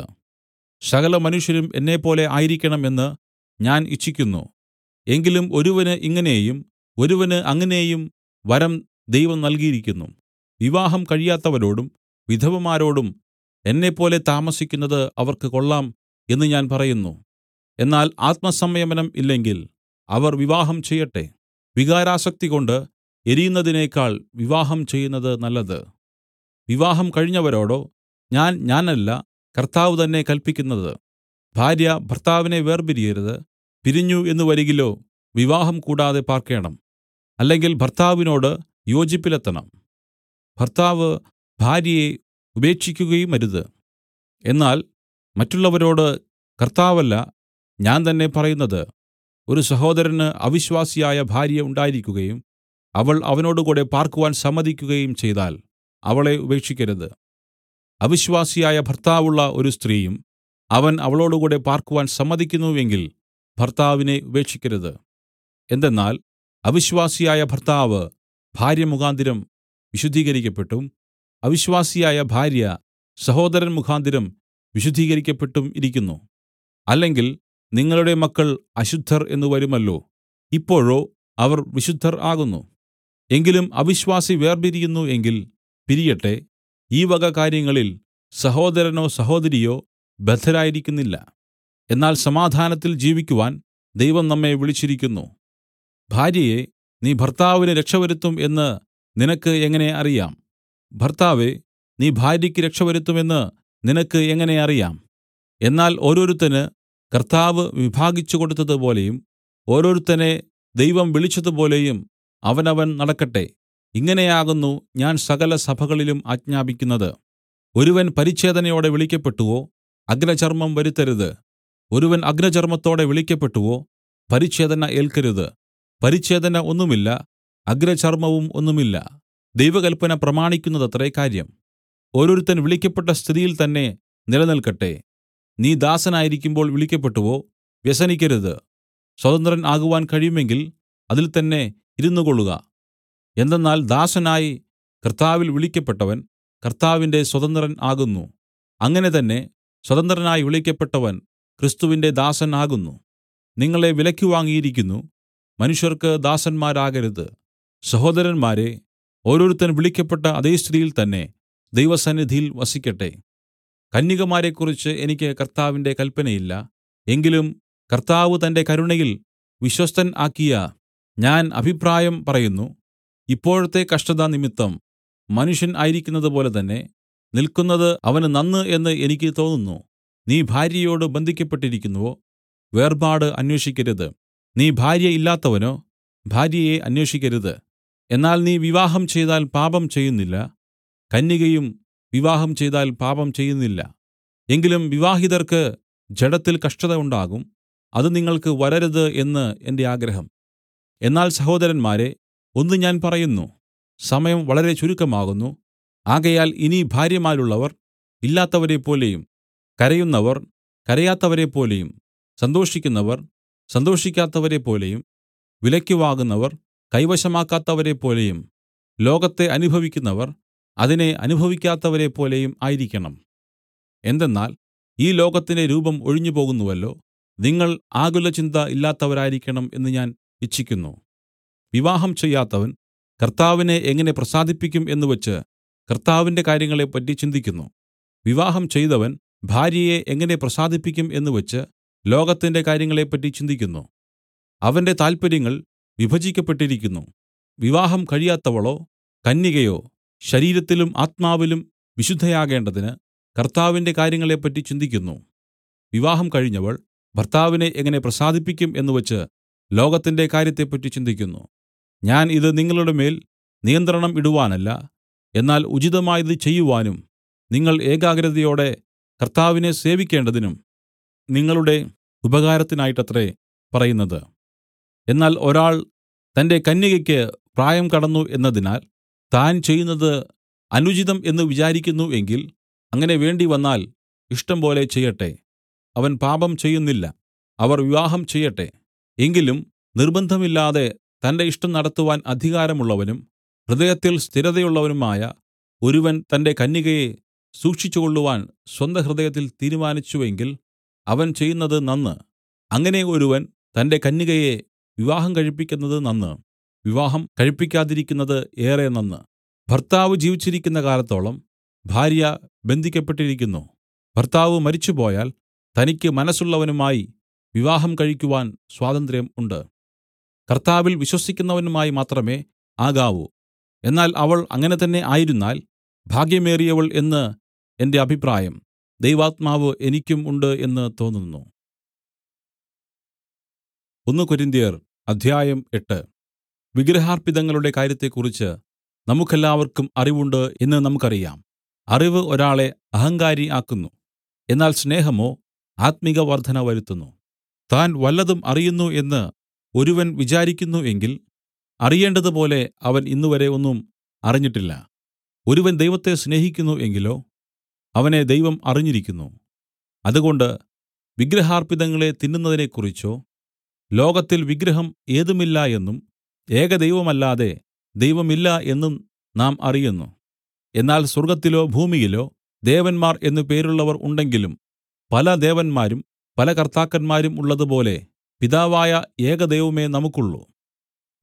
Speaker 1: സകല മനുഷ്യരും എന്നെപ്പോലെ ആയിരിക്കണം എന്ന് ഞാൻ ഇച്ഛിക്കുന്നു എങ്കിലും ഒരുവന് ഇങ്ങനെയും ഒരുവന് അങ്ങനെയും വരം ദൈവം നൽകിയിരിക്കുന്നു വിവാഹം കഴിയാത്തവരോടും വിധവമാരോടും എന്നെപ്പോലെ താമസിക്കുന്നത് അവർക്ക് കൊള്ളാം എന്ന് ഞാൻ പറയുന്നു എന്നാൽ ആത്മസംയമനം ഇല്ലെങ്കിൽ അവർ വിവാഹം ചെയ്യട്ടെ വികാരാസക്തികൊണ്ട് എരിയുന്നതിനേക്കാൾ വിവാഹം ചെയ്യുന്നത് നല്ലത് വിവാഹം കഴിഞ്ഞവരോടോ ഞാൻ ഞാനല്ല കർത്താവ് തന്നെ കല്പിക്കുന്നത് ഭാര്യ ഭർത്താവിനെ വേർപിരിയരുത് പിരിഞ്ഞു എന്ന് വരികിലോ വിവാഹം കൂടാതെ പാർക്കേണം അല്ലെങ്കിൽ ഭർത്താവിനോട് യോജിപ്പിലെത്തണം ഭർത്താവ് ഭാര്യയെ ഉപേക്ഷിക്കുകയും അരുത് എന്നാൽ മറ്റുള്ളവരോട് കർത്താവല്ല ഞാൻ തന്നെ പറയുന്നത് ഒരു സഹോദരന് അവിശ്വാസിയായ ഭാര്യ ഉണ്ടായിരിക്കുകയും അവൾ അവനോടുകൂടെ പാർക്കുവാൻ സമ്മതിക്കുകയും ചെയ്താൽ അവളെ ഉപേക്ഷിക്കരുത് അവിശ്വാസിയായ ഭർത്താവുള്ള ഒരു സ്ത്രീയും അവൻ അവളോടുകൂടെ പാർക്കുവാൻ സമ്മതിക്കുന്നുവെങ്കിൽ ഭർത്താവിനെ ഉപേക്ഷിക്കരുത് എന്തെന്നാൽ അവിശ്വാസിയായ ഭർത്താവ് ഭാര്യ മുഖാന്തരം വിശുദ്ധീകരിക്കപ്പെട്ടും അവിശ്വാസിയായ ഭാര്യ സഹോദരൻ മുഖാന്തരം വിശുദ്ധീകരിക്കപ്പെട്ടും ഇരിക്കുന്നു അല്ലെങ്കിൽ നിങ്ങളുടെ മക്കൾ അശുദ്ധർ എന്ന് വരുമല്ലോ ഇപ്പോഴോ അവർ വിശുദ്ധർ ആകുന്നു എങ്കിലും അവിശ്വാസി വേർപിരിയുന്നു എങ്കിൽ പിരിയട്ടെ ഈ വക കാര്യങ്ങളിൽ സഹോദരനോ സഹോദരിയോ ബദ്ധരായിരിക്കുന്നില്ല എന്നാൽ സമാധാനത്തിൽ ജീവിക്കുവാൻ ദൈവം നമ്മെ വിളിച്ചിരിക്കുന്നു ഭാര്യയെ നീ ഭർത്താവിന് രക്ഷവരുത്തും എന്ന് നിനക്ക് എങ്ങനെ അറിയാം ഭർത്താവേ നീ ഭാര്യയ്ക്ക് രക്ഷവരുത്തുമെന്ന് നിനക്ക് എങ്ങനെ അറിയാം എന്നാൽ ഓരോരുത്തന് കർത്താവ് വിഭാഗിച്ചു കൊടുത്തതുപോലെയും ഓരോരുത്തനെ ദൈവം വിളിച്ചതുപോലെയും അവനവൻ നടക്കട്ടെ ഇങ്ങനെയാകുന്നു ഞാൻ സകല സഭകളിലും ആജ്ഞാപിക്കുന്നത് ഒരുവൻ പരിച്ഛേദനയോടെ വിളിക്കപ്പെട്ടുവോ അഗ്രചർമ്മം വരുത്തരുത് ഒരുവൻ അഗ്രചർമ്മത്തോടെ വിളിക്കപ്പെട്ടുവോ പരിച്ഛേദന ഏൽക്കരുത് പരിച്ഛേദന ഒന്നുമില്ല അഗ്രചർമ്മവും ഒന്നുമില്ല ദൈവകൽപ്പന പ്രമാണിക്കുന്നതത്രേ കാര്യം ഓരോരുത്തൻ വിളിക്കപ്പെട്ട സ്ഥിതിയിൽ തന്നെ നിലനിൽക്കട്ടെ നീ ദാസനായിരിക്കുമ്പോൾ വിളിക്കപ്പെട്ടുവോ വ്യസനിക്കരുത് സ്വതന്ത്രൻ ആകുവാൻ കഴിയുമെങ്കിൽ അതിൽ തന്നെ ഇരുന്നുകൊള്ളുക എന്തെന്നാൽ ദാസനായി കർത്താവിൽ വിളിക്കപ്പെട്ടവൻ കർത്താവിന്റെ സ്വതന്ത്രൻ ആകുന്നു അങ്ങനെ തന്നെ സ്വതന്ത്രനായി വിളിക്കപ്പെട്ടവൻ ക്രിസ്തുവിന്റെ ദാസൻ ആകുന്നു നിങ്ങളെ വിലയ്ക്ക് വാങ്ങിയിരിക്കുന്നു മനുഷ്യർക്ക് ദാസന്മാരാകരുത് സഹോദരന്മാരെ ഓരോരുത്തൻ വിളിക്കപ്പെട്ട അതേ സ്ഥിതിയിൽ തന്നെ ദൈവസന്നിധിയിൽ വസിക്കട്ടെ കന്യകമാരെക്കുറിച്ച് എനിക്ക് കർത്താവിന്റെ കൽപ്പനയില്ല എങ്കിലും കർത്താവ് തന്റെ കരുണയിൽ വിശ്വസ്തൻ ആക്കിയ ഞാൻ അഭിപ്രായം പറയുന്നു ഇപ്പോഴത്തെ കഷ്ടത നിമിത്തം മനുഷ്യൻ ആയിരിക്കുന്നതുപോലെ തന്നെ നിൽക്കുന്നത് അവന് നന്ന് എന്ന് എനിക്ക് തോന്നുന്നു നീ ഭാര്യയോട് ബന്ധിക്കപ്പെട്ടിരിക്കുന്നുവോ വേർപാട് അന്വേഷിക്കരുത് നീ ഭാര്യ ഇല്ലാത്തവനോ ഭാര്യയെ അന്വേഷിക്കരുത് എന്നാൽ നീ വിവാഹം ചെയ്താൽ പാപം ചെയ്യുന്നില്ല കന്യകയും വിവാഹം ചെയ്താൽ പാപം ചെയ്യുന്നില്ല എങ്കിലും വിവാഹിതർക്ക് ജഡത്തിൽ കഷ്ടത ഉണ്ടാകും അത് നിങ്ങൾക്ക് വരരുത് എന്ന് എന്റെ ആഗ്രഹം എന്നാൽ സഹോദരന്മാരെ ഒന്ന് ഞാൻ പറയുന്നു സമയം വളരെ ചുരുക്കമാകുന്നു ആകയാൽ ഇനി ഭാര്യമാരുള്ളവർ ഇല്ലാത്തവരെപ്പോലെയും കരയുന്നവർ കരയാത്തവരെപ്പോലെയും സന്തോഷിക്കുന്നവർ സന്തോഷിക്കാത്തവരെപ്പോലെയും വിലയ്ക്ക് വാങ്ങുന്നവർ കൈവശമാക്കാത്തവരെപ്പോലെയും ലോകത്തെ അനുഭവിക്കുന്നവർ അതിനെ അനുഭവിക്കാത്തവരെപ്പോലെയും ആയിരിക്കണം എന്തെന്നാൽ ഈ ലോകത്തിന്റെ രൂപം ഒഴിഞ്ഞുപോകുന്നുവല്ലോ നിങ്ങൾ ആകുലചിന്ത ഇല്ലാത്തവരായിരിക്കണം എന്ന് ഞാൻ ഇച്ഛിക്കുന്നു വിവാഹം ചെയ്യാത്തവൻ കർത്താവിനെ എങ്ങനെ പ്രസാദിപ്പിക്കും എന്നുവച്ച് കർത്താവിന്റെ കാര്യങ്ങളെപ്പറ്റി ചിന്തിക്കുന്നു വിവാഹം ചെയ്തവൻ ഭാര്യയെ എങ്ങനെ പ്രസാദിപ്പിക്കും എന്നുവച്ച് ലോകത്തിന്റെ കാര്യങ്ങളെപ്പറ്റി ചിന്തിക്കുന്നു അവന്റെ താല്പര്യങ്ങൾ വിഭജിക്കപ്പെട്ടിരിക്കുന്നു വിവാഹം കഴിയാത്തവളോ കന്യകയോ ശരീരത്തിലും ആത്മാവിലും വിശുദ്ധയാകേണ്ടതിന് കർത്താവിന്റെ കാര്യങ്ങളെപ്പറ്റി ചിന്തിക്കുന്നു വിവാഹം കഴിഞ്ഞവൾ ഭർത്താവിനെ എങ്ങനെ പ്രസാദിപ്പിക്കും എന്നുവച്ച് ലോകത്തിന്റെ കാര്യത്തെപ്പറ്റി ചിന്തിക്കുന്നു ഞാൻ ഇത് നിങ്ങളുടെ മേൽ നിയന്ത്രണം ഇടുവാനല്ല എന്നാൽ ഉചിതമായത് ചെയ്യുവാനും നിങ്ങൾ ഏകാഗ്രതയോടെ കർത്താവിനെ സേവിക്കേണ്ടതിനും നിങ്ങളുടെ ഉപകാരത്തിനായിട്ടത്രേ പറയുന്നത് എന്നാൽ ഒരാൾ തന്റെ കന്യകയ്ക്ക് പ്രായം കടന്നു എന്നതിനാൽ താൻ ചെയ്യുന്നത് അനുചിതം എന്ന് വിചാരിക്കുന്നു എങ്കിൽ അങ്ങനെ വേണ്ടിവന്നാൽ ഇഷ്ടം പോലെ ചെയ്യട്ടെ അവൻ പാപം ചെയ്യുന്നില്ല അവർ വിവാഹം ചെയ്യട്ടെ എങ്കിലും നിർബന്ധമില്ലാതെ തന്റെ ഇഷ്ടം നടത്തുവാൻ അധികാരമുള്ളവനും ഹൃദയത്തിൽ സ്ഥിരതയുള്ളവനുമായ ഒരുവൻ തന്റെ കന്യകയെ സൂക്ഷിച്ചുകൊള്ളുവാൻ സ്വന്ത ഹൃദയത്തിൽ തീരുമാനിച്ചുവെങ്കിൽ അവൻ ചെയ്യുന്നത് നന്ന് അങ്ങനെ ഒരുവൻ തന്റെ കന്യകയെ വിവാഹം കഴിപ്പിക്കുന്നത് നന്ന് വിവാഹം കഴിപ്പിക്കാതിരിക്കുന്നത് ഏറെ നന്ന് ഭർത്താവ് ജീവിച്ചിരിക്കുന്ന കാലത്തോളം ഭാര്യ ബന്ധിക്കപ്പെട്ടിരിക്കുന്നു ഭർത്താവ് മരിച്ചുപോയാൽ തനിക്ക് മനസ്സുള്ളവനുമായി വിവാഹം കഴിക്കുവാൻ സ്വാതന്ത്ര്യം ഉണ്ട് കർത്താവിൽ വിശ്വസിക്കുന്നവനുമായി മാത്രമേ ആകാവൂ എന്നാൽ അവൾ അങ്ങനെ തന്നെ ആയിരുന്നാൽ ഭാഗ്യമേറിയവൾ എന്ന് എന്റെ അഭിപ്രായം ദൈവാത്മാവ് എനിക്കും ഉണ്ട് എന്ന് തോന്നുന്നു ഒന്ന് കൊരിന്ത്യർ അധ്യായം എട്ട് വിഗ്രഹാർപ്പിതങ്ങളുടെ കാര്യത്തെക്കുറിച്ച് നമുക്കെല്ലാവർക്കും അറിവുണ്ട് എന്ന് നമുക്കറിയാം അറിവ് ഒരാളെ അഹങ്കാരി ആക്കുന്നു എന്നാൽ സ്നേഹമോ ആത്മിക വർധന വരുത്തുന്നു താൻ വല്ലതും അറിയുന്നു എന്ന് ഒരുവൻ വിചാരിക്കുന്നു എങ്കിൽ അറിയേണ്ടതുപോലെ അവൻ ഇന്നുവരെ ഒന്നും അറിഞ്ഞിട്ടില്ല ഒരുവൻ ദൈവത്തെ സ്നേഹിക്കുന്നു എങ്കിലോ അവനെ ദൈവം അറിഞ്ഞിരിക്കുന്നു അതുകൊണ്ട് വിഗ്രഹാർപ്പിതങ്ങളെ തിന്നുന്നതിനെക്കുറിച്ചോ ലോകത്തിൽ വിഗ്രഹം ഏതുമില്ല എന്നും ഏകദൈവമല്ലാതെ ദൈവമില്ല എന്നും നാം അറിയുന്നു എന്നാൽ സ്വർഗ്ഗത്തിലോ ഭൂമിയിലോ ദേവന്മാർ എന്നു പേരുള്ളവർ ഉണ്ടെങ്കിലും പല ദേവന്മാരും പല കർത്താക്കന്മാരും ഉള്ളതുപോലെ പിതാവായ ഏകദൈവമേ നമുക്കുള്ളൂ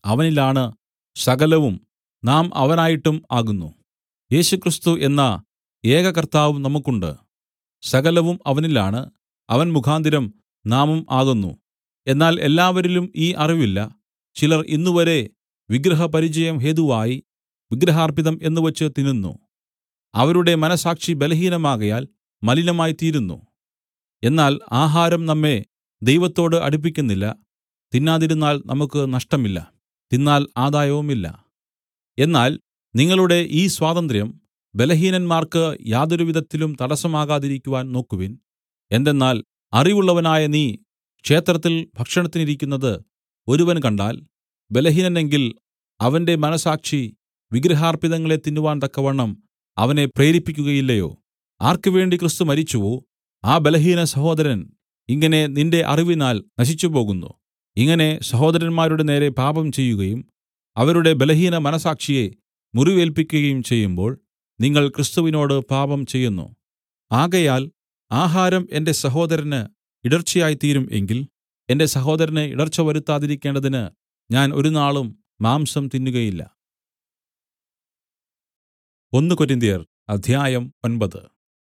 Speaker 1: അവനിലാണ് സകലവും നാം അവനായിട്ടും ആകുന്നു യേശുക്രിസ്തു എന്ന ഏക കർത്താവും നമുക്കുണ്ട് സകലവും അവനിലാണ് അവൻ മുഖാന്തരം നാമും ആകുന്നു എന്നാൽ എല്ലാവരിലും ഈ അറിവില്ല ചിലർ ഇന്നുവരെ വിഗ്രഹപരിചയം ഹേതുവായി വിഗ്രഹാർപ്പിതം എന്നുവച്ച് തിന്നുന്നു അവരുടെ മനസ്സാക്ഷി ബലഹീനമാകയാൽ മലിനമായിത്തീരുന്നു എന്നാൽ ആഹാരം നമ്മെ ദൈവത്തോട് അടുപ്പിക്കുന്നില്ല തിന്നാതിരുന്നാൽ നമുക്ക് നഷ്ടമില്ല തിന്നാൽ ആദായവുമില്ല എന്നാൽ നിങ്ങളുടെ ഈ സ്വാതന്ത്ര്യം ബലഹീനന്മാർക്ക് യാതൊരു വിധത്തിലും തടസ്സമാകാതിരിക്കുവാൻ നോക്കുവിൻ എന്തെന്നാൽ അറിവുള്ളവനായ നീ ക്ഷേത്രത്തിൽ ഭക്ഷണത്തിനിരിക്കുന്നത് ഒരുവൻ കണ്ടാൽ ബലഹീനനെങ്കിൽ അവന്റെ മനസ്സാക്ഷി വിഗ്രഹാർപ്പിതങ്ങളെ തിന്നുവാൻ തക്കവണ്ണം അവനെ പ്രേരിപ്പിക്കുകയില്ലയോ ആർക്കുവേണ്ടി ക്രിസ്തു മരിച്ചുവോ ആ ബലഹീന സഹോദരൻ ഇങ്ങനെ നിന്റെ അറിവിനാൽ നശിച്ചുപോകുന്നു ഇങ്ങനെ സഹോദരന്മാരുടെ നേരെ പാപം ചെയ്യുകയും അവരുടെ ബലഹീന മനസ്സാക്ഷിയെ മുറിവേൽപ്പിക്കുകയും ചെയ്യുമ്പോൾ നിങ്ങൾ ക്രിസ്തുവിനോട് പാപം ചെയ്യുന്നു ആകയാൽ ആഹാരം എന്റെ സഹോദരന് ഇടർച്ചയായിത്തീരും എങ്കിൽ എന്റെ സഹോദരന് ഇടർച്ച വരുത്താതിരിക്കേണ്ടതിന് ഞാൻ ഒരുനാളും മാംസം തിന്നുകയില്ല ഒന്ന് കൊരിന്ത്യർ അധ്യായം ഒൻപത്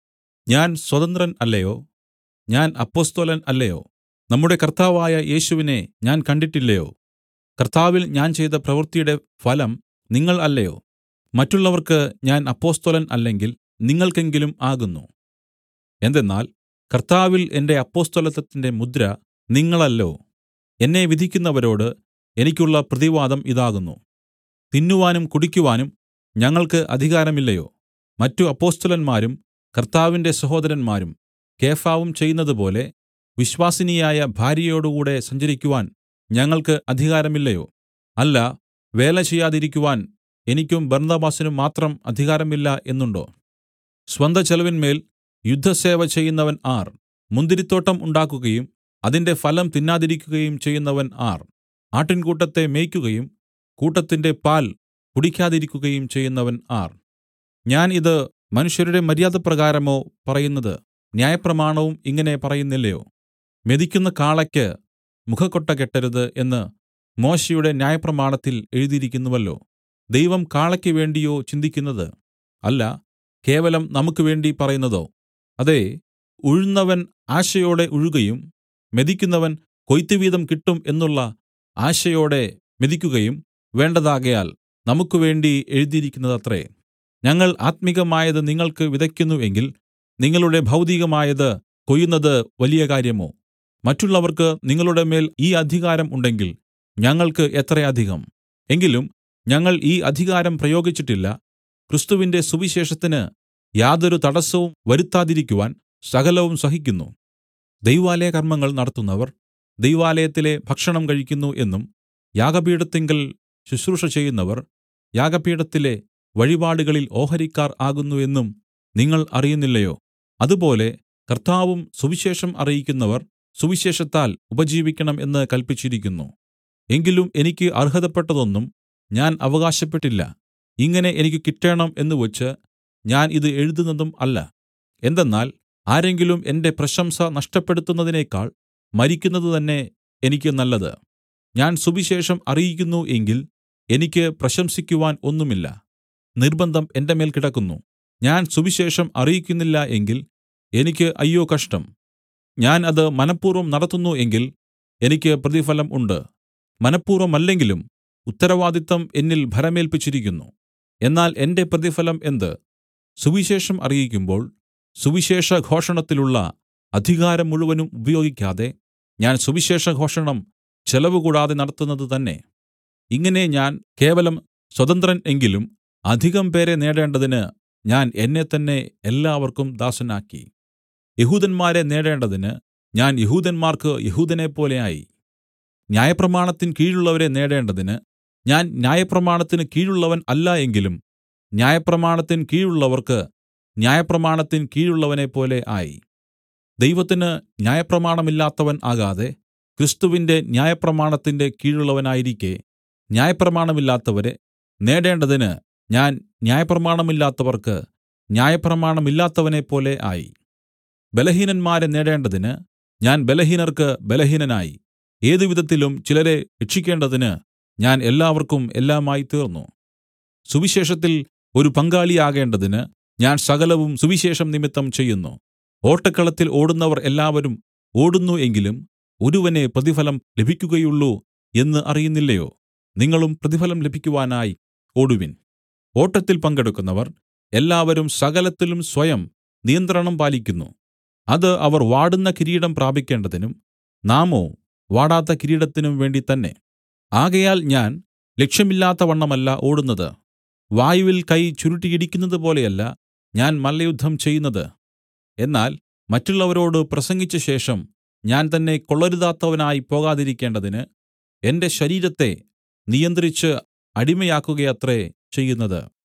Speaker 1: ഞാൻ സ്വതന്ത്രൻ അല്ലയോ ഞാൻ അപ്പൊസ്തലൻ അല്ലയോ നമ്മുടെ കർത്താവായ യേശുവിനെ ഞാൻ കണ്ടിട്ടില്ലയോ കർത്താവിൽ ഞാൻ ചെയ്ത പ്രവൃത്തിയുടെ ഫലം നിങ്ങൾ അല്ലയോ മറ്റുള്ളവർക്ക് ഞാൻ അപ്പൊസ്തലൻ അല്ലെങ്കിൽ നിങ്ങൾക്കെങ്കിലും ആകുന്നു എന്തെന്നാൽ കർത്താവിൽ എന്റെ അപ്പൊസ്തലത്വത്തിന്റെ മുദ്ര നിങ്ങളല്ലോ എന്നെ വിധിക്കുന്നവരോട് എനിക്കുള്ള പ്രതിവാദം ഇതാകുന്നു തിന്നുവാനും കുടിക്കുവാനും ഞങ്ങൾക്ക് അധികാരമില്ലയോ മറ്റു അപ്പൊസ്തലന്മാരും കർത്താവിന്റെ സഹോദരന്മാരും കേഫാവും ചെയ്യുന്നതുപോലെ വിശ്വാസിനിയായ ഭാര്യയോടുകൂടെ സഞ്ചരിക്കുവാൻ ഞങ്ങൾക്ക് അധികാരമില്ലയോ അല്ല വേല ചെയ്യാതിരിക്കുവാൻ എനിക്കും ബർന്നബാസിനും മാത്രം അധികാരമില്ല എന്നുണ്ടോ സ്വന്ത ചെലവിന്മേൽ യുദ്ധസേവ ചെയ്യുന്നവൻ ആർ മുന്തിരിത്തോട്ടം ഉണ്ടാക്കുകയും അതിന്റെ ഫലം തിന്നാതിരിക്കുകയും ചെയ്യുന്നവൻ ആർ ആട്ടിൻകൂട്ടത്തെ മേയ്ക്കുകയും കൂട്ടത്തിന്റെ പാൽ കുടിക്കാതിരിക്കുകയും ചെയ്യുന്നവൻ ആർ ഞാൻ ഇത് മനുഷ്യരുടെ മര്യാദപ്രകാരമോ പറയുന്നത് ന്യായപ്രമാണവും ഇങ്ങനെ പറയുന്നില്ലയോ മെതിക്കുന്ന കാളയ്ക്ക് മുഖക്കൊട്ട കെട്ടരുത് എന്ന് മോശെയുടെ ന്യായപ്രമാണത്തിൽ എഴുതിയിരിക്കുന്നുവല്ലോ ദൈവം കാളയ്ക്ക് വേണ്ടിയോ ചിന്തിക്കുന്നത് അല്ല കേവലം നമുക്ക് വേണ്ടി പറയുന്നതോ അതെ ഉഴുന്നവൻ ആശയോടെ ഉഴുകയും മെതിക്കുന്നവൻ കൊയ്ത്തുവീതം കിട്ടും എന്നുള്ള ആശയോടെ മെതിക്കുകയും വേണ്ടതാകയാൽ നമുക്ക് വേണ്ടി എഴുതിയിരിക്കുന്നതത്രേ ഞങ്ങൾ ആത്മികമായത് നിങ്ങൾക്ക് വിതയ്ക്കുന്നു എങ്കിൽ നിങ്ങളുടെ ഭൗതികമായത് കൊയ്യുന്നത് വലിയ കാര്യമോ മറ്റുള്ളവർക്ക് നിങ്ങളുടെ മേൽ ഈ അധികാരം ഉണ്ടെങ്കിൽ ഞങ്ങൾക്ക് എത്രയധികം എങ്കിലും ഞങ്ങൾ ഈ അധികാരം പ്രയോഗിച്ചിട്ടില്ല ക്രിസ്തുവിന്റെ സുവിശേഷത്തിന് യാതൊരു തടസ്സവും വരുത്താതിരിക്കുവാൻ സകലവും സഹിക്കുന്നു ദൈവാലയ കർമ്മങ്ങൾ നടത്തുന്നവർ ദൈവാലയത്തിലെ ഭക്ഷണം കഴിക്കുന്നു എന്നും യാഗപീഠത്തിങ്കൽ ശുശ്രൂഷ ചെയ്യുന്നവർ യാഗപീഠത്തിലെ വഴിപാടുകളിൽ ഓഹരിക്കാർ ആകുന്നു എന്നും നിങ്ങൾ അറിയുന്നില്ലയോ അതുപോലെ കർത്താവും സുവിശേഷം അറിയിക്കുന്നവർ സുവിശേഷത്താൽ ഉപജീവിക്കണം എന്ന് കല്പിച്ചിരിക്കുന്നു എങ്കിലും എനിക്ക് അർഹതപ്പെട്ടതൊന്നും ഞാൻ അവകാശപ്പെട്ടില്ല ഇങ്ങനെ എനിക്ക് കിട്ടേണം എന്ന് വച്ച് ഞാൻ ഇത് എഴുതുന്നതും അല്ല എന്തെന്നാൽ ആരെങ്കിലും എന്റെ പ്രശംസ നഷ്ടപ്പെടുത്തുന്നതിനേക്കാൾ മരിക്കുന്നത് തന്നെ എനിക്ക് നല്ലത് ഞാൻ സുവിശേഷം അറിയിക്കുന്നു എങ്കിൽ എനിക്ക് പ്രശംസിക്കുവാൻ ഒന്നുമില്ല നിർബന്ധം എന്റെ മേൽ കിടക്കുന്നു ഞാൻ സുവിശേഷം അറിയിക്കുന്നില്ല എങ്കിൽ എനിക്ക് അയ്യോ കഷ്ടം ഞാൻ അത് മനഃപൂർവ്വം നടത്തുന്നു എങ്കിൽ എനിക്ക് പ്രതിഫലം ഉണ്ട് മനഃപൂർവ്വമല്ലെങ്കിലും ഉത്തരവാദിത്തം എന്നിൽ ഭരമേൽപ്പിച്ചിരിക്കുന്നു എന്നാൽ എന്റെ പ്രതിഫലം എന്ത് സുവിശേഷം അറിയിക്കുമ്പോൾ സുവിശേഷ ഘോഷണത്തിലുള്ള അധികാരം മുഴുവനും ഉപയോഗിക്കാതെ ഞാൻ സുവിശേഷ ഘോഷണം ചെലവ് കൂടാതെ നടത്തുന്നത് തന്നെ ഇങ്ങനെ ഞാൻ കേവലം സ്വതന്ത്രൻ എങ്കിലും അധികം പേരെ നേടേണ്ടതിന് ഞാൻ എന്നെത്തന്നെ എല്ലാവർക്കും ദാസനാക്കി യഹൂദന്മാരെ നേടേണ്ടതിന് ഞാൻ യഹൂദന്മാർക്ക് യഹൂദനെപ്പോലെ ആയി ന്യായപ്രമാണത്തിൻ കീഴുള്ളവരെ നേടേണ്ടതിന് ഞാൻ ന്യായപ്രമാണത്തിന് കീഴുള്ളവൻ അല്ല എങ്കിലും ന്യായപ്രമാണത്തിൻ കീഴുള്ളവർക്ക് ന്യായപ്രമാണത്തിൻ കീഴുള്ളവനെപ്പോലെ ആയി ദൈവത്തിന് ന്യായപ്രമാണമില്ലാത്തവൻ ആകാതെ ക്രിസ്തുവിന്റെ ന്യായപ്രമാണത്തിന്റെ കീഴുള്ളവനായിരിക്കെ ന്യായപ്രമാണമില്ലാത്തവരെ നേടേണ്ടതിന് ഞാൻ ന്യായപ്രമാണമില്ലാത്തവർക്ക് ന്യായപ്രമാണമില്ലാത്തവനെപ്പോലെ ആയി ബലഹീനന്മാരെ നേടേണ്ടതിന് ഞാൻ ബലഹീനർക്ക് ബലഹീനനായി ഏതുവിധത്തിലും ചിലരെ രക്ഷിക്കേണ്ടതിന് ഞാൻ എല്ലാവർക്കും എല്ലാമായി തീർന്നു സുവിശേഷത്തിൽ ഒരു പങ്കാളിയാകേണ്ടതിന് ഞാൻ സകലവും സുവിശേഷം നിമിത്തം ചെയ്യുന്നു ഓട്ടക്കളത്തിൽ ഓടുന്നവർ എല്ലാവരും ഓടുന്നു എങ്കിലും ഒരുവനെ പ്രതിഫലം ലഭിക്കുകയുള്ളു എന്ന് അറിയുന്നില്ലയോ നിങ്ങളും പ്രതിഫലം ലഭിക്കുവാനായി ഓടുവിൻ ഓട്ടത്തിൽ പങ്കെടുക്കുന്നവർ എല്ലാവരും സകലത്തിലും സ്വയം നിയന്ത്രണം പാലിക്കുന്നു അത് അവർ വാടുന്ന കിരീടം പ്രാപിക്കേണ്ടതിനും നാമോ വാടാത്ത കിരീടത്തിനും വേണ്ടി തന്നെ ആകയാൽ ഞാൻ ലക്ഷ്യമില്ലാത്തവണ്ണമല്ല ഓടുന്നത് വായുവിൽ കൈ ചുരുട്ടിയിടിക്കുന്നത് പോലെയല്ല ഞാൻ മല്ലയുദ്ധം ചെയ്യുന്നത് എന്നാൽ മറ്റുള്ളവരോട് പ്രസംഗിച്ച ശേഷം ഞാൻ തന്നെ കൊള്ളരുതാത്തവനായി പോകാതിരിക്കേണ്ടതിന് എന്റെ ശരീരത്തെ നിയന്ത്രിച്ച് അടിമയാക്കുകയത്രേ ചെയ്യുന്നത്